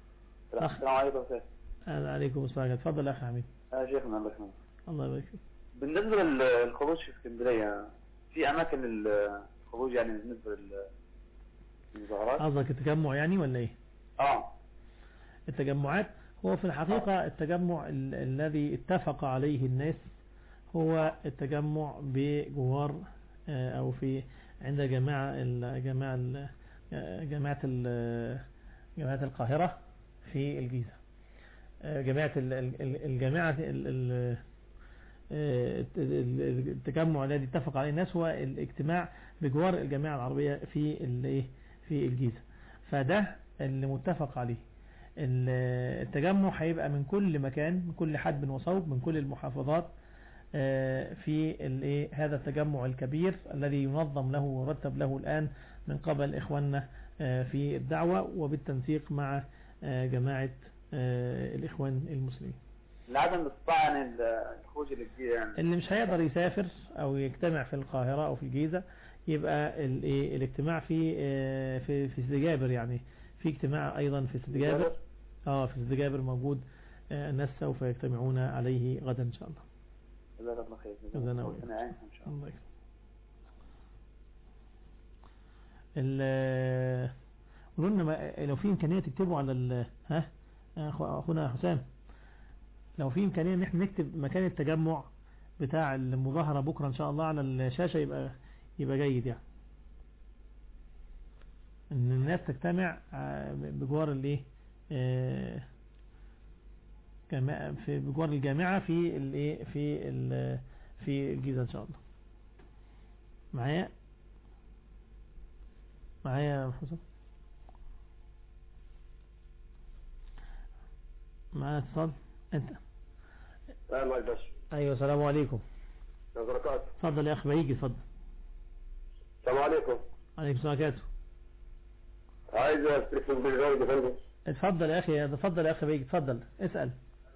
السلام عليكم يا أستاذ عليكم السلام اتفضل يا أخ حميد يا شيخنا الله يسلمك الله يبارك فيك بالنسبة للخروج في اسكندرية في أماكن الخروج يعني بالنسبة للمظاهرات قصدك التجمع يعني ولا ايه اه التجمعات هو في الحقيقة التجمع ال- الذي اتفق عليه الناس هو التجمع بجوار آه، او في عند جماعة الجماعة ال- آه، جماعة ال- جماعة القاهرة في الجيزة آه، جماعة ال- ال- ال- الجماعة ال- ال- آه، الت- ال- التجمع الذي اتفق عليه الناس هو الاجتماع بجوار الجامعة العربية في الايه في الجيزة فده اللي متفق عليه ال- التجمع هيبقى من كل مكان من كل حدب وصوب من كل المحافظات آه، في الايه هذا التجمع الكبير الذي ينظم له ويرتب له الآن من قبل إخواننا آه، في الدعوة وبالتنسيق مع آه، جماعة آه، الإخوان المسلمين لعدم الاستطاعة يعني الخروج للجيزة يعني اللي مش هيقدر يسافر او يجتمع في القاهرة او في الجيزة يبقى ال- إيه الاجتماع في آه، في في سيدي جابر يعني في اجتماع ايضا في سيدي جابر اه في سيدي جابر موجود آه، الناس سوف يجتمعون عليه غدا ان شاء الله جزاك الله خير جزانا وإياكم. ربنا يعينكم إن شاء الله الله يكرمك. ال قولوا لنا ما- لو في امكانيه تكتبوا على ال ها أخو- اخونا حسام لو في امكانيه ان احنا نكتب مكان التجمع بتاع المظاهره بكره ان شاء الله على الشاشه يبقى يبقى جيد يعني ان الناس تجتمع آه، بجوار الايه آه، جما- في بجوار الجامعه في الايه في ال- في الجيزه ان شاء الله معايا معايا يا حسام معايا اتصال انت اهلا بس ايوه السلام عليكم يا بركات اتفضل يا اخ بيجي اتفضل السلام عليكم عليكم السلام عليكم عايز استلفون بالجوز يا فندم اتفضل يا اخي اتفضل يا اخ بيجي اتفضل اسال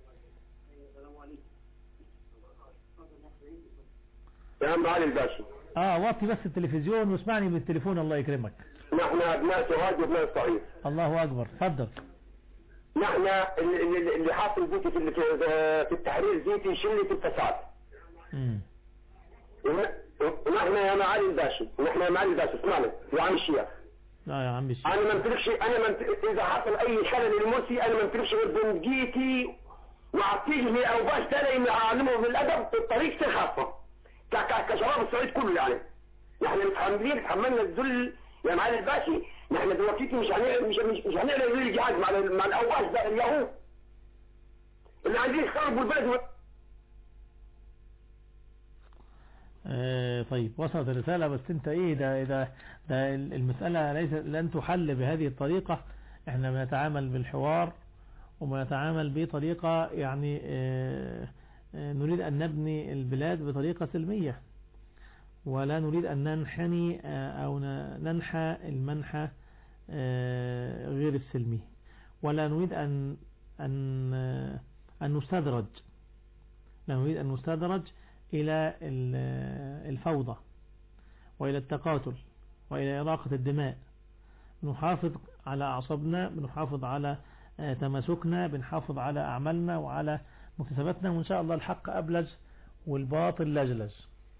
يا عم علي الباشا اه وطي بس التلفزيون واسمعني بالتليفون الله يكرمك نحن ابناء سوهاج وابناء الصعيد الله اكبر اتفضل نحن اللي, اللي, اللي حاصل زيتي في, في, في التحرير زيتي شلة الفساد مم. ون- ونحن يا معالي الباشا ونحن يا معالي الباشا اسمعني يا عم الشيخ لا يا عم الشيخ انا ما امتلكش انا ما امتلك اذا حصل اي خلل للمرسي انا ما امتلكش غير بنجيتي واعطيه من اوباش تاني اعلمه بالادب بطريقتي الخاصه ك- ك- كشباب الصعيد كله يعني نحن متحملين تحملنا الذل يا معالي الباشا نحن دلوقتي مش هنعمل مش مش, مش هنعمل ذل الجهاد مع ال- مع الاوباش ده اليهود اللي عايزين يخربوا البلد آه طيب وصلت الرسالة بس انت ايه ده ده ده المسألة ليس لن تحل بهذه الطريقة احنا بنتعامل بالحوار وبنتعامل بطريقة يعني آه آه نريد ان نبني البلاد بطريقة سلمية ولا نريد ان ننحني آه او ن- ننحى المنحى آه غير السلمي ولا نريد ان ان آه ان نستدرج لا نريد ان نستدرج إلى ال- الفوضى وإلى التقاتل وإلى إراقة الدماء نحافظ على أعصابنا بنحافظ على آه، تماسكنا بنحافظ على أعمالنا وعلى مكتسباتنا وإن شاء الله الحق أبلج والباطل لجلج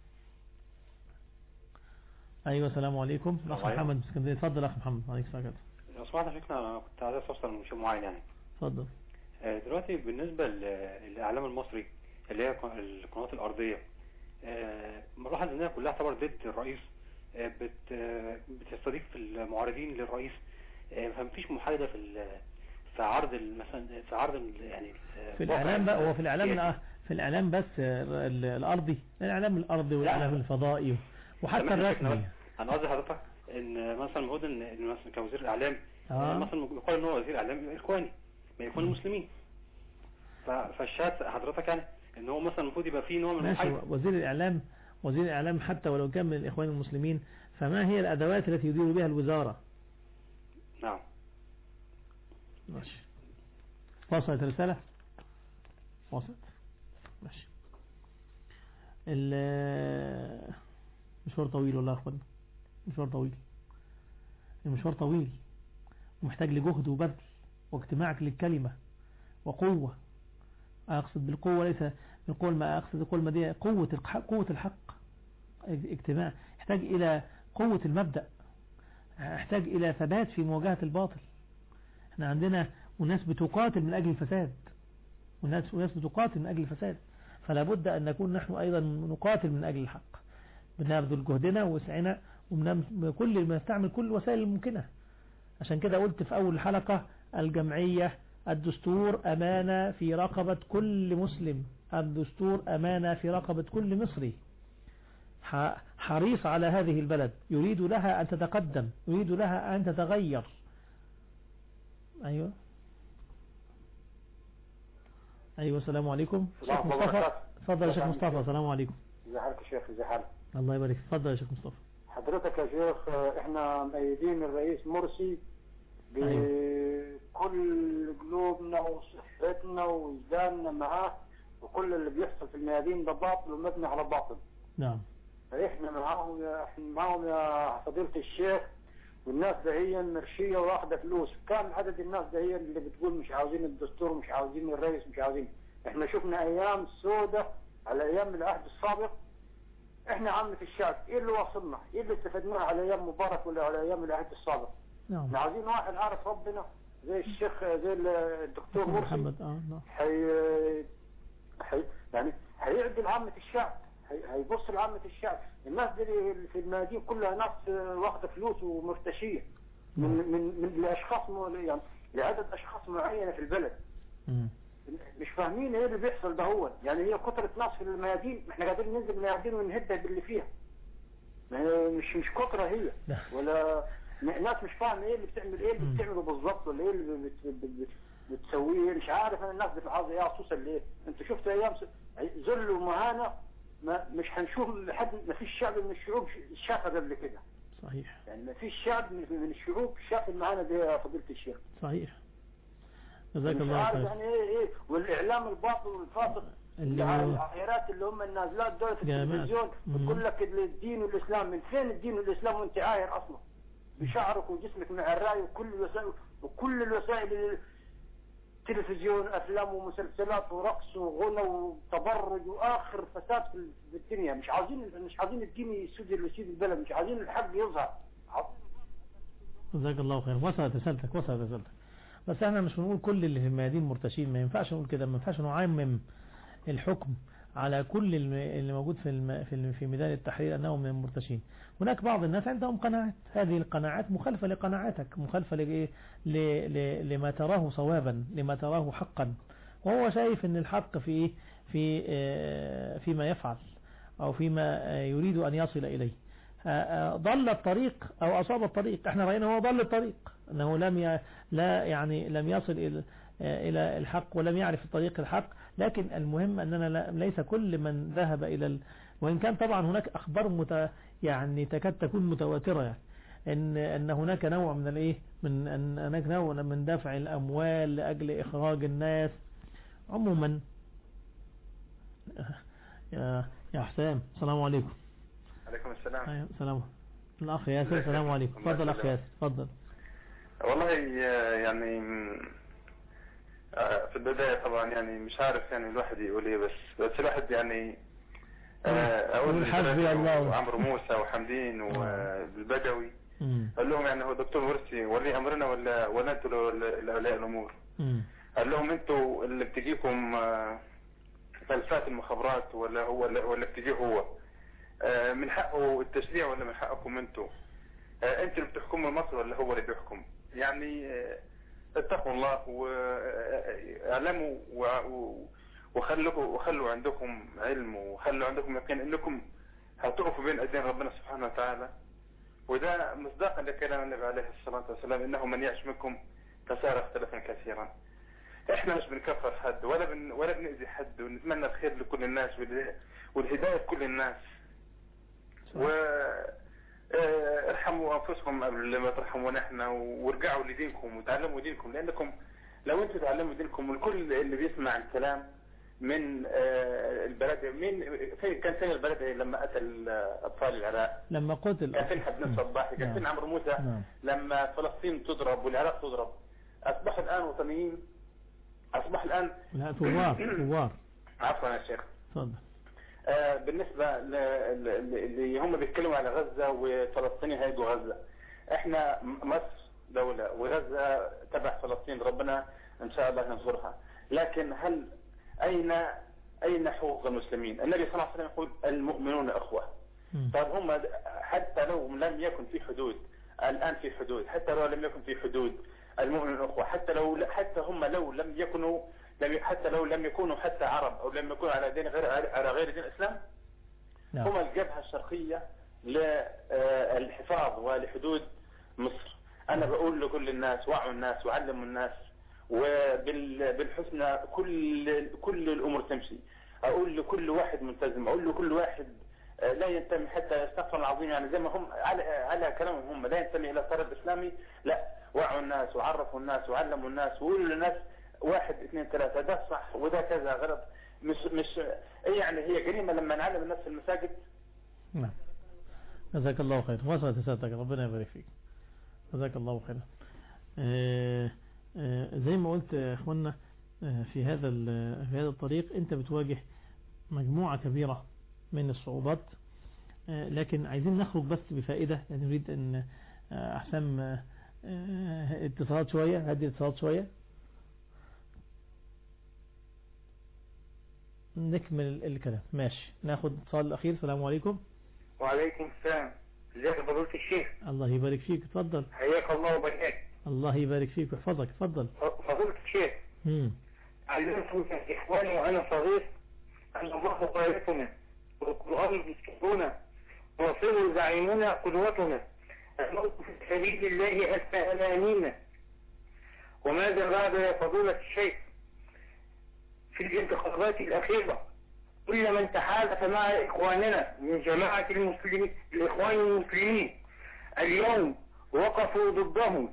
أيوة السلام عليكم الأخ عليكم. محمد من اسكندرية اتفضل أخ محمد عليك السلام لو سمحت يا شيخنا انا كنت عايز استفسر من شيء معين يعني اتفضل آه، دلوقتي بالنسبة لل- للإعلام المصري اللي هي ق- القنوات الأرضية آه، ملاحظ إنها كلها تعتبر ضد الرئيس آه، بت آه، بتستضيف المعارضين للرئيس آه، فمفيش محايدة في ال- في عرض ال- مثلا في عرض ال- يعني آه، في واقع الإعلام بقى هو في الإعلام السياسي. الأ- في الإعلام بس آه، ال- الأرضي الإعلام الأرضي والإعلام الفضائي وحتى تمام يا شيخنا، الرسمي بس انا قصدي حضرتك ان مثلا المفروض ان إن مثلا كوزير الاعلام آه. آه. مثلا يقال ان هو وزير اعلام اخواني ما يكون المسلمين ف- فالشات حضرتك يعني ان هو مثلا المفروض يبقى فيه نوع من ماشي المحايدة وزير الإعلام وزير الإعلام حتى ولو كان من الإخوان المسلمين فما هي الأدوات التي يدير بها الوزارة نعم ماشي وصلت الرسالة وصلت ماشي ال- مشوار طويل والله يا أخوانا مشوار طويل المشوار طويل ومحتاج لجهد وبذل واجتماعك للكلمة وقوة أقصد بالقوة ليس يقول ما أقصد يقول ما دي قوة الحق قوة الحق اجتماع يحتاج إلى قوة المبدأ يحتاج إلى ثبات في مواجهة الباطل احنا عندنا وناس بتقاتل من أجل الفساد وناس وناس بتقاتل من أجل الفساد فلا بد أن نكون نحن أيضا نقاتل من أجل الحق بنبذل جهدنا ووسعنا وكل ما نستعمل كل الوسائل الممكنة عشان كده قلت في أول الحلقة الجمعية الدستور أمانة في رقبة كل مسلم الدستور أمانة في رقبة كل مصري حريص على هذه البلد يريد لها أن تتقدم يريد لها أن تتغير أيوة أيوة السلام عليكم شيخ مصطفى تفضل يا شيخ مصطفى السلام عليكم ازي حالك يا شيخ ازي حالك الله يبارك تفضل يا شيخ مصطفى حضرتك يا شيخ احنا مؤيدين الرئيس مرسي بكل قلوبنا وصحتنا ووجداننا معاه وكل اللي بيحصل في الميادين ده باطل ومبني على باطل نعم فاحنا معاهم يا احنا معاهم يا فضيلة الشيخ والناس ده هي مرشية واخدة فلوس كم عدد الناس ده هي اللي بتقول مش عاوزين الدستور مش عاوزين الرئيس مش عاوزين احنا شفنا ايام سودة على ايام العهد السابق احنا عامة الشعب ايه اللي وصلنا ايه اللي استفدناه على ايام مبارك ولا على ايام العهد السابق نعم احنا عاوزين واحد عارف ربنا زي الشيخ زي الدكتور مرسي محمد اه نعم حي... حي... يعني هيعدل عامة الشعب هي... هيبص لعامة الشعب الناس دي في الميادين كلها ناس واخدة فلوس ومرتشية من من من لاشخاص م... يعني لعدد اشخاص معينة في البلد مم. مش فاهمين ايه اللي بيحصل ده هو يعني هي كترة ناس في الميادين احنا قاعدين ننزل الميادين ونهدها باللي فيها مش مش كترة هي ولا ناس مش فاهم ايه اللي بتعمل ايه اللي بتعمله بالظبط ولا ايه اللي بت... بت... بت... بتسويه مش عارف انا الناس بتعاوز ايه خصوصا ليه انت شفت ايام ذل ومهانة ما مش هنشوف لحد ما فيش شعب من الشعوب شافها قبل كده صحيح يعني ما فيش شعب من الشعوب شاف المهانة دي يا فضيلة الشيخ صحيح جزاك مش الله عارف خير يعني ايه ايه والاعلام الباطل والفاسق اللي هو- العائرات اللي هم النازلات دول في جامعات. التلفزيون مم. بتقول لك الدين والاسلام من فين الدين والاسلام وانت عاير اصلا بشعرك وجسمك مع الراي وكل الوسائل وكل الوسائل اللي- تلفزيون افلام ومسلسلات ورقص وغنى وتبرج واخر فساد في في الدنيا مش عاوزين مش عاوزين الدين يسود يسود البلد مش عاوزين الحق يظهر جزاك الله خير وصلت رسالتك وصلت رسالتك بس احنا مش بنقول كل اللي في الميادين مرتشين ما ينفعش نقول كده ما ينفعش نعمم الحكم على كل الم- اللي موجود في الم... في الم- في ميدان التحرير انهم من المرتشين هناك بعض الناس عندهم قناعات هذه القناعات مخالفة لقناعاتك مخالفة لإيه؟ ل... ل... لما تراه صوابا لما تراه حقا وهو شايف ان الحق في إيه؟ في آه، فيما يفعل او فيما آه، يريد ان يصل اليه آه، آه، ضل الطريق او اصاب الطريق احنا راينا هو ضل الطريق انه لم ي... لا يعني لم يصل الى آه، الى الحق ولم يعرف الطريق الحق لكن المهم اننا لا- ليس كل من ذهب الى ال... وان كان طبعا هناك اخبار مت... يعني تكاد تكون متواترة يعني ان ان هناك نوع من الايه من ان هناك نوع من دفع الاموال لاجل اخراج الناس عموما يا يا حسام السلام عليكم عليكم السلام أيوة، السلام الاخ ياسر السلام عليكم الله تفضل اخ يسلمك. ياسر تفضل والله آه، يعني م- آه، في البداية طبعا يعني مش عارف يعني الواحد يقول ايه بس بس الواحد يعني آه، اقول قول حسبي للبدوي الله. وعمرو موسى وحمدين والبدوي مم. قال لهم يعني هو دكتور مرسي ولي امرنا ولا ولا انتوا اللي- اللي اولياء الامور مم. قال لهم انتوا اللي بتجيكم آه، فلسفات المخابرات ولا هو ولا, ولا بتجيه هو آه، من حقه التشريع ولا من حقكم انتوا آه، انتوا اللي بتحكموا مصر ولا هو اللي بيحكم يعني آه، اتقوا الله واعلموا وخلوا وخلوا عندكم علم وخلوا عندكم يقين انكم هتقفوا بين ايدين ربنا سبحانه وتعالى وده مصداقا لكلام النبي عليه الصلاة والسلام انه من يعش منكم فسار اختلافا كثيرا احنا مش بنكفر حد ولا بن ولا بنأذي حد ونتمنى الخير لكل الناس وال- والهداية لكل الناس و آه، ارحموا انفسكم قبل ما ترحمونا احنا وارجعوا لدينكم وتعلموا دينكم لانكم لو انتم تعلموا دينكم الكل اللي بيسمع الكلام من آه، البلد مين في كان فين البلد لما قتل آه، اطفال العراق لما قتل كان فين حبن الصباحي كان فين عمرو موسى نعم. لما فلسطين تضرب والعراق تضرب اصبحوا الان وطنيين اصبح الان لا ثوار ثوار عفوا يا شيخ تفضل آه، بالنسبة ل- ل- ل- اللي هم بيتكلموا على غزة وفلسطين هيدوا غزة احنا م- مصر دولة وغزة تبع فلسطين ربنا ان شاء الله ينصرها لكن هل اين اين حقوق المسلمين النبي صلى الله عليه وسلم يقول المؤمنون اخوة طيب هم د- حتى لو لم يكن في حدود الان في حدود حتى لو لم يكن في حدود المؤمنون اخوة حتى لو حتى هم لو لم يكونوا لم حتى لو لم يكونوا حتى عرب او لم يكونوا على دين غير على غير دين الاسلام نعم. هم الجبهة الشرقية للحفاظ ولحدود مصر أنا بقول لكل الناس وعوا الناس وعلموا الناس وبالحسنى كل كل الأمور تمشي أقول لكل واحد ملتزم أقول لكل واحد آه، لا ينتمي حتى استغفر الله العظيم يعني زي ما هم على على كلامهم هم لا ينتمي الى الطرف الاسلامي لا وعوا الناس وعرفوا الناس وعلموا الناس وقولوا للناس واحد اثنين ثلاثة ده صح وده كذا غلط مش مش إيه يعني هي جريمة لما نعلم الناس في المساجد نعم جزاك الله خير وصلت رسالتك ربنا يبارك فيك جزاك الله خيرا آه، آه، زي ما قلت يا اخوانا آه، في هذا ال- في هذا الطريق انت بتواجه مجموعة كبيرة من الصعوبات آه، لكن عايزين نخرج بس بفائدة يعني نريد ان آه، احسن آه، آه، اتصالات شوية هدي اتصالات شوية نكمل الكلام ماشي ناخد اتصال الاخير السلام عليكم وعليكم السلام ازيك يا فضيلة الشيخ الله يبارك فيك اتفضل حياك الله وبياك الله يبارك فيك ويحفظك اتفضل فضيلة الشيخ مم. علمت إخواني وأنا صغير أن الله غايتنا والقرآن مسكتنا ورسوله زعيمنا قدوتنا الموت في سبيل الله أسمى أمانينا وماذا بعد يا فضيلة الشيخ في الانتخابات الأخيرة كل من تحالف مع إخواننا من جماعة المسلمين الإخوان المسلمين اليوم وقفوا ضدهم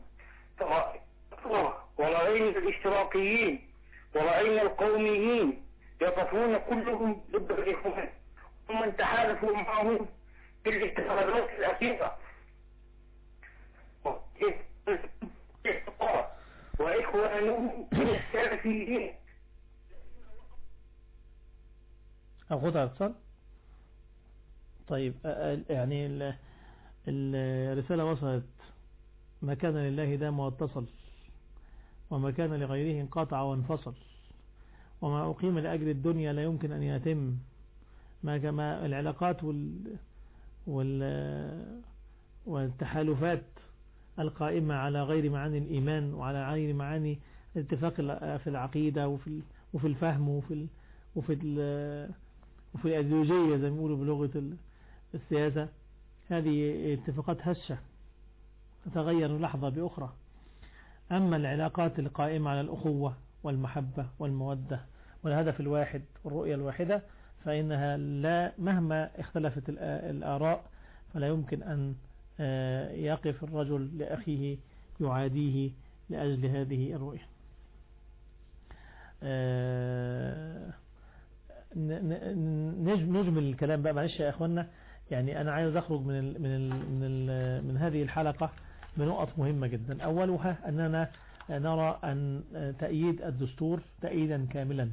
ورأينا الاشتراكيين ورأينا القوميين يقفون كلهم ضد الإخوان ومن تحالفوا معهم في الانتخابات الأخيرة وإخوانهم من السلفيين أخذها اتصال طيب أ- أ- يعني ال- الرسالة وصلت ما كان لله دام واتصل وما كان لغيره انقطع وانفصل وما أقيم لأجل الدنيا لا يمكن أن يتم ما كما العلاقات وال وال والتحالفات القائمة على غير معاني الإيمان وعلى غير معاني الاتفاق في العقيدة وفي ال- وفي الفهم وفي ال- وفي ال- وفي الأيديولوجية زي ما بيقولوا بلغة ال- السياسة هذه اتفاقات هشة تتغير لحظة بأخرى أما العلاقات القائمة على الأخوة والمحبة والمودة والهدف الواحد والرؤية الواحدة فإنها لا مهما اختلفت الآ- الآراء فلا يمكن أن آه، يقف الرجل لأخيه يعاديه لأجل هذه الرؤية آه، ن- ن- نج- نجمل الكلام بقى معلش يا اخوانا يعني انا عايز اخرج من ال من ال من ال من هذه الحلقة بنقط مهمة جدا اولها اننا نرى ان تأييد الدستور تأييدا كاملا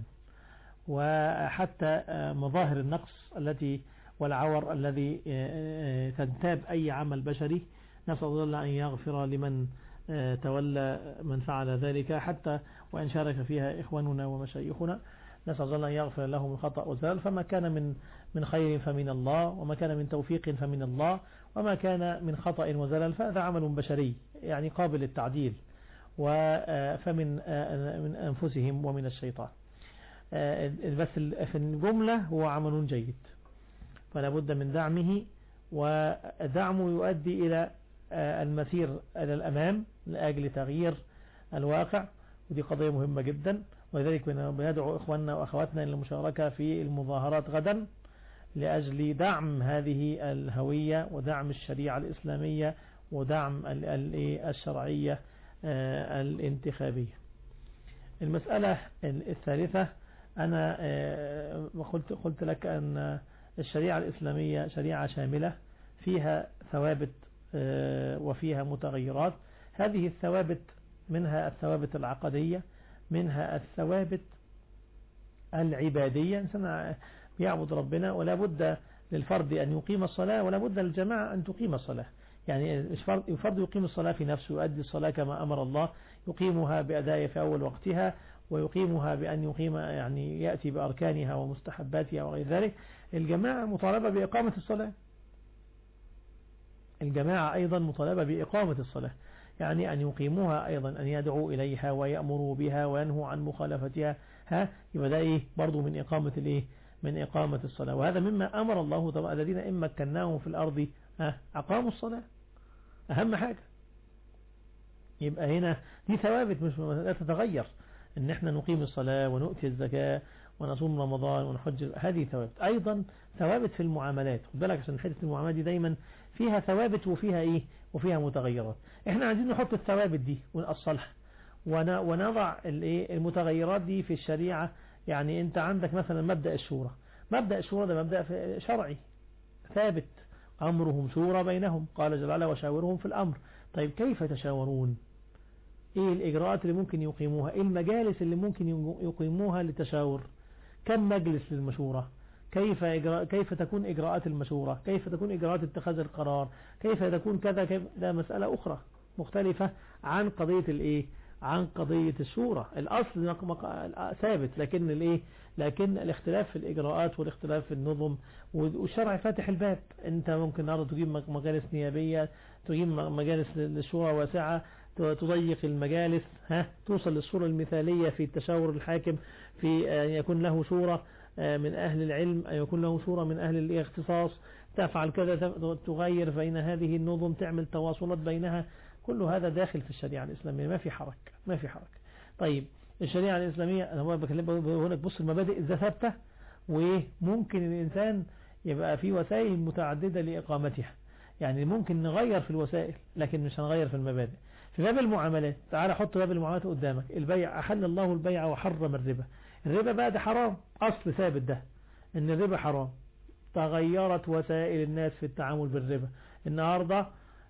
وحتى مظاهر النقص التي والعور الذي تنتاب اي عمل بشري نسأل الله ان يغفر لمن تولى من فعل ذلك حتى وإن شارك فيها إخواننا ومشايخنا نسأل الله أن يغفر لهم الخطأ والزلل فما كان من من خير فمن الله وما كان من توفيق فمن الله وما كان من خطأ وزلل فهذا عمل بشري يعني قابل للتعديل و- فمن من أنفسهم ومن الشيطان بس في الجملة هو عمل جيد فلا بد من دعمه ودعمه يؤدي إلى المسير إلى الأمام لأجل تغيير الواقع ودي قضية مهمة جدا ولذلك بندعو إخواننا وأخواتنا إلى المشاركة في المظاهرات غدا لأجل دعم هذه الهوية ودعم الشريعة الإسلامية ودعم ال- ال- الشرعية آه، الانتخابية المسألة الثالثة أنا آه، قلت قلت لك أن الشريعة الإسلامية شريعة شاملة فيها ثوابت آه، وفيها متغيرات هذه الثوابت منها الثوابت العقدية منها الثوابت العبادية إنسان يعبد ربنا ولا بد للفرد أن يقيم الصلاة ولا بد للجماعة أن تقيم الصلاة يعني الفرد يقيم الصلاة في نفسه يؤدي الصلاة كما أمر الله يقيمها بأداء في أول وقتها ويقيمها بأن يقيم يعني يأتي بأركانها ومستحباتها وغير ذلك الجماعة مطالبة بإقامة الصلاة الجماعة أيضا مطالبة بإقامة الصلاة يعني أن يقيموها أيضا أن يدعوا إليها ويأمروا بها وينهوا عن مخالفتها ها يبقى ده إيه برضو من إقامة الإيه من إقامة الصلاة وهذا مما أمر الله طبعا الذين إن مكناهم في الأرض ها أقاموا الصلاة أهم حاجة يبقى هنا دي ثوابت مش لا تتغير ان احنا نقيم الصلاة ونؤتي الزكاة ونصوم رمضان ونحج هذه ثوابت ايضا ثوابت في المعاملات خد بالك عشان حته المعاملات دي دايما فيها ثوابت وفيها ايه وفيها متغيرات احنا عايزين نحط الثوابت دي ونأصلها ونضع الايه المتغيرات دي في الشريعة يعني انت عندك مثلا مبدأ الشورى مبدأ الشورى ده مبدأ شرعي ثابت أمرهم شورى بينهم قال جل وعلا وشاورهم في الأمر طيب كيف يتشاورون ايه الإجراءات اللي ممكن يقيموها ايه المجالس اللي ممكن يقيموها للتشاور كم مجلس للمشورة كيف إجراء كيف تكون إجراءات المشورة كيف تكون إجراءات اتخاذ القرار كيف تكون كذا كيف ده مسألة أخرى مختلفة عن قضية الايه عن قضية الشورى الأصل ثابت لكن الايه لكن الاختلاف في الإجراءات والاختلاف في النظم والشرع فاتح الباب انت ممكن النهارده تجيب مجالس نيابية تجيب مجالس للشورى واسعة تضيق المجالس ها توصل للصورة المثالية في التشاور الحاكم في أن يكون له شورى من أهل العلم أن يكون له شورى من أهل الاختصاص تفعل كذا تغير بين هذه النظم تعمل تواصلات بينها كل هذا داخل في الشريعة الإسلامية ما في حرك ما في حرك طيب الشريعة الإسلامية أنا بكلمك هناك بص المبادئ إذا ثابتة وممكن الإنسان يبقى في وسائل متعددة لإقامتها يعني ممكن نغير في الوسائل لكن مش هنغير في المبادئ في باب المعاملات تعال حط باب المعاملات قدامك البيع أحل الله البيع وحرم الربا الربا بقى ده حرام أصل ثابت ده ان الربا حرام تغيرت وسائل الناس في التعامل بالربا النهاردة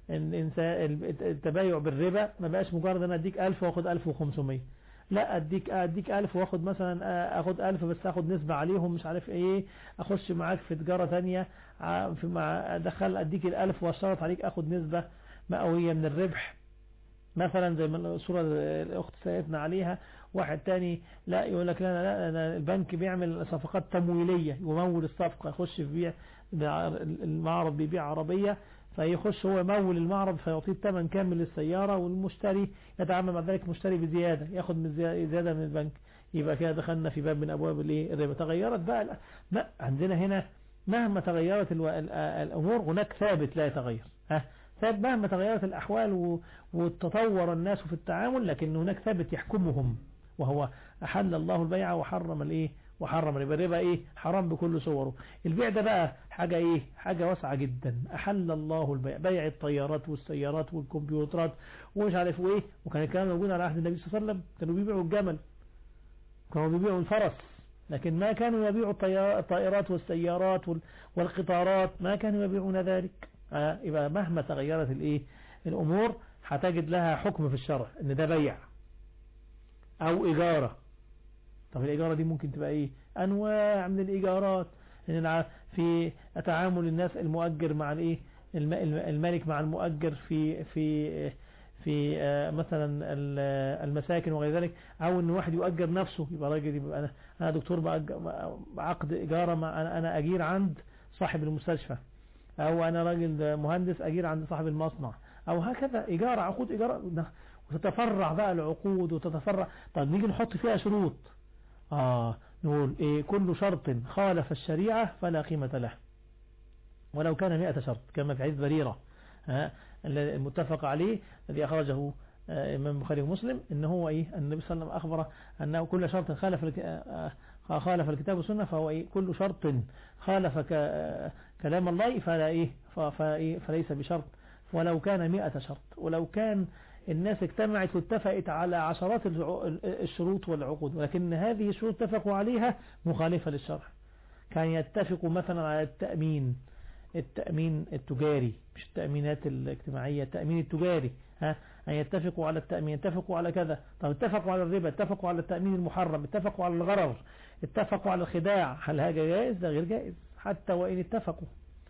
التبايع بالربا ما بقاش مجرد انا اديك 1000 واخد 1500 لا اديك اديك 1000 واخد مثلا اخد 1000 بس اخد نسبة عليهم مش عارف ايه اخش معاك في تجارة ثانيه في مع ادخل اديك ال1000 واشترط عليك اخد نسبة مئوية من الربح مثلا زي ما الصورة الاخت سيدنا عليها واحد تاني لا يقول لك لا لا, لا البنك بيعمل صفقات تمويلية يمول الصفقة يخش في بيع المعرض بيبيع عربية فيخش هو يمول المعرض فيعطيه الثمن كامل للسيارة والمشتري يتعامل مع ذلك مشتري بزيادة ياخد من زيادة من البنك يبقى كده دخلنا في باب من أبواب الايه الربا تغيرت بقى لا عندنا هنا مهما تغيرت الأمور هناك ثابت لا يتغير ها ثابت مهما تغيرت الأحوال وتطور الناس في التعامل لكن هناك ثابت يحكمهم وهو أحل الله البيع وحرم الايه وحرم الربا الربا ايه حرام بكل صوره البيع ده بقى حاجة ايه حاجة واسعة جدا احل الله البيع بيع الطيارات والسيارات والكمبيوترات ومش عارف ايه وكان الكلام موجود على عهد النبي صلى الله عليه وسلم كانوا بيبيعوا الجمل كانوا بيبيعوا الفرس لكن ما كانوا يبيعوا الطائرات والسيارات والقطارات ما كانوا يبيعون ذلك آه يبقى مهما تغيرت الايه الامور هتجد لها حكم في الشرع ان ده بيع او اجارة طب الإيجارة دي ممكن تبقى إيه أنواع من الإيجارات في تعامل الناس المؤجر مع الإيه الملك مع المؤجر في في في مثلا المساكن وغير ذلك أو إن واحد يؤجر نفسه يبقى راجل يبقى أنا أنا دكتور بعقد إيجارة مع أنا أجير عند صاحب المستشفى أو أنا راجل مهندس أجير عند صاحب المصنع أو هكذا إيجار عقود إيجار وتتفرع بقى العقود وتتفرع طب نيجي نحط فيها شروط آه نقول إيه كل شرط خالف الشريعة فلا قيمة له ولو كان مئة شرط كما في حديث بريرة ها المتفق عليه الذي أخرجه إمام البخاري ومسلم إن هو إيه النبي صلى الله عليه وسلم أخبر أنه كل شرط خالف خالف الكتاب والسنة فهو إيه كل شرط خالف كلام الله فلا إيه فليس بشرط ولو كان مئة شرط ولو كان الناس اجتمعت واتفقت على عشرات الشروط والعقود ولكن هذه الشروط اتفقوا عليها مخالفة للشرع كان يتفقوا مثلا على التأمين التأمين التجاري مش التأمينات الاجتماعية التأمين التجاري ها أن يتفقوا على التأمين يتفقوا على كذا طب اتفقوا على الربا اتفقوا على التأمين المحرم اتفقوا على الغرر اتفقوا على الخداع هل هذا جائز ده غير جائز حتى وإن اتفقوا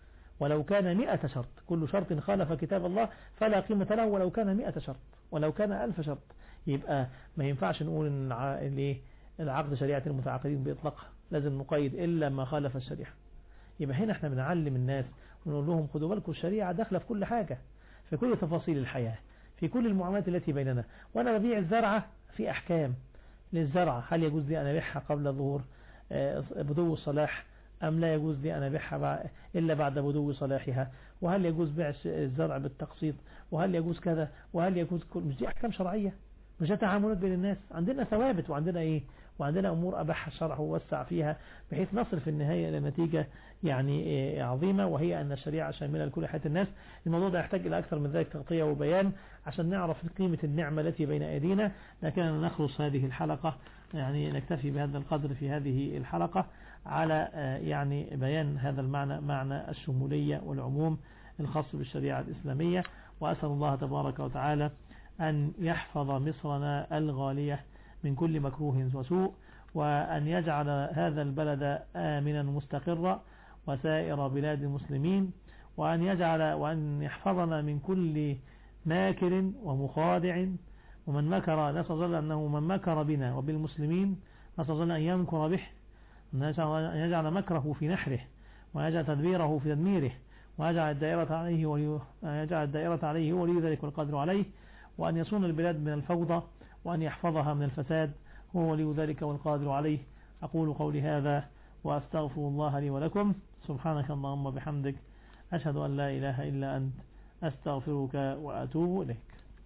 ولو كان مئة شرط كل شرط خالف كتاب الله فلا قيمة له ولو كان مئة شرط ولو كان ألف شرط يبقى ما ينفعش نقول ان الع- الايه العقد شريعة المتعاقدين بإطلاقها لازم نقيد إلا ما خالف الشريعة يبقى هنا احنا بنعلم الناس ونقول لهم خدوا بالكم الشريعة داخلة في كل حاجة في كل تفاصيل الحياة في كل المعاملات التي بيننا وأنا ببيع الزرعة في أحكام للزرعة هل يجوز لي أن أبيعها قبل ظهور آه، بدو الصلاح أم لا يجوز لي أن أبيعها بع- إلا بعد بدو صلاحها وهل يجوز بيع الش- الزرع بالتقسيط وهل يجوز كذا وهل يجوز كل مش دي أحكام شرعية مش ده تعاملات بين الناس عندنا ثوابت وعندنا إيه وعندنا أمور أباحها الشرع ووسع فيها بحيث نصل في النهاية إلى نتيجة يعني إيه عظيمة وهي أن الشريعة شاملة لكل حياة الناس الموضوع ده يحتاج إلى أكثر من ذلك تغطية وبيان عشان نعرف قيمة النعمة التي بين أيدينا لكننا نخلص هذه الحلقة يعني نكتفي بهذا القدر في هذه الحلقة على آه، يعني بيان هذا المعنى معنى الشمولية والعموم الخاص بالشريعة الإسلامية وأسأل الله تبارك وتعالى أن يحفظ مصرنا الغالية من كل مكروه وسوء وأن يجعل هذا البلد آمنا مستقرا وسائر بلاد المسلمين وأن يجعل وأن يحفظنا من كل ماكر ومخادع ومن مكر نسأل الله أنه من مكر بنا وبالمسلمين نسأل الله أن يمكر به أن يجعل أن يجعل مكره في نحره ويجعل تدبيره في تدميره ويجعل الدائرة عليه ولي يجعل الدائرة عليه ولي ذلك والقدر عليه وأن يصون البلاد من الفوضى وأن يحفظها من الفساد هو ولي ذلك والقادر عليه أقول قولي هذا وأستغفر الله لي ولكم سبحانك اللهم بحمدك أشهد أن لا إله إلا أنت أستغفرك وأتوب إليك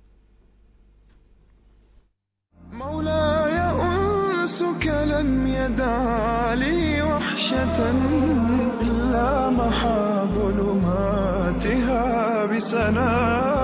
مولاي أنسك لم يدع لي وحشة إلا محا ظلماتها بسلام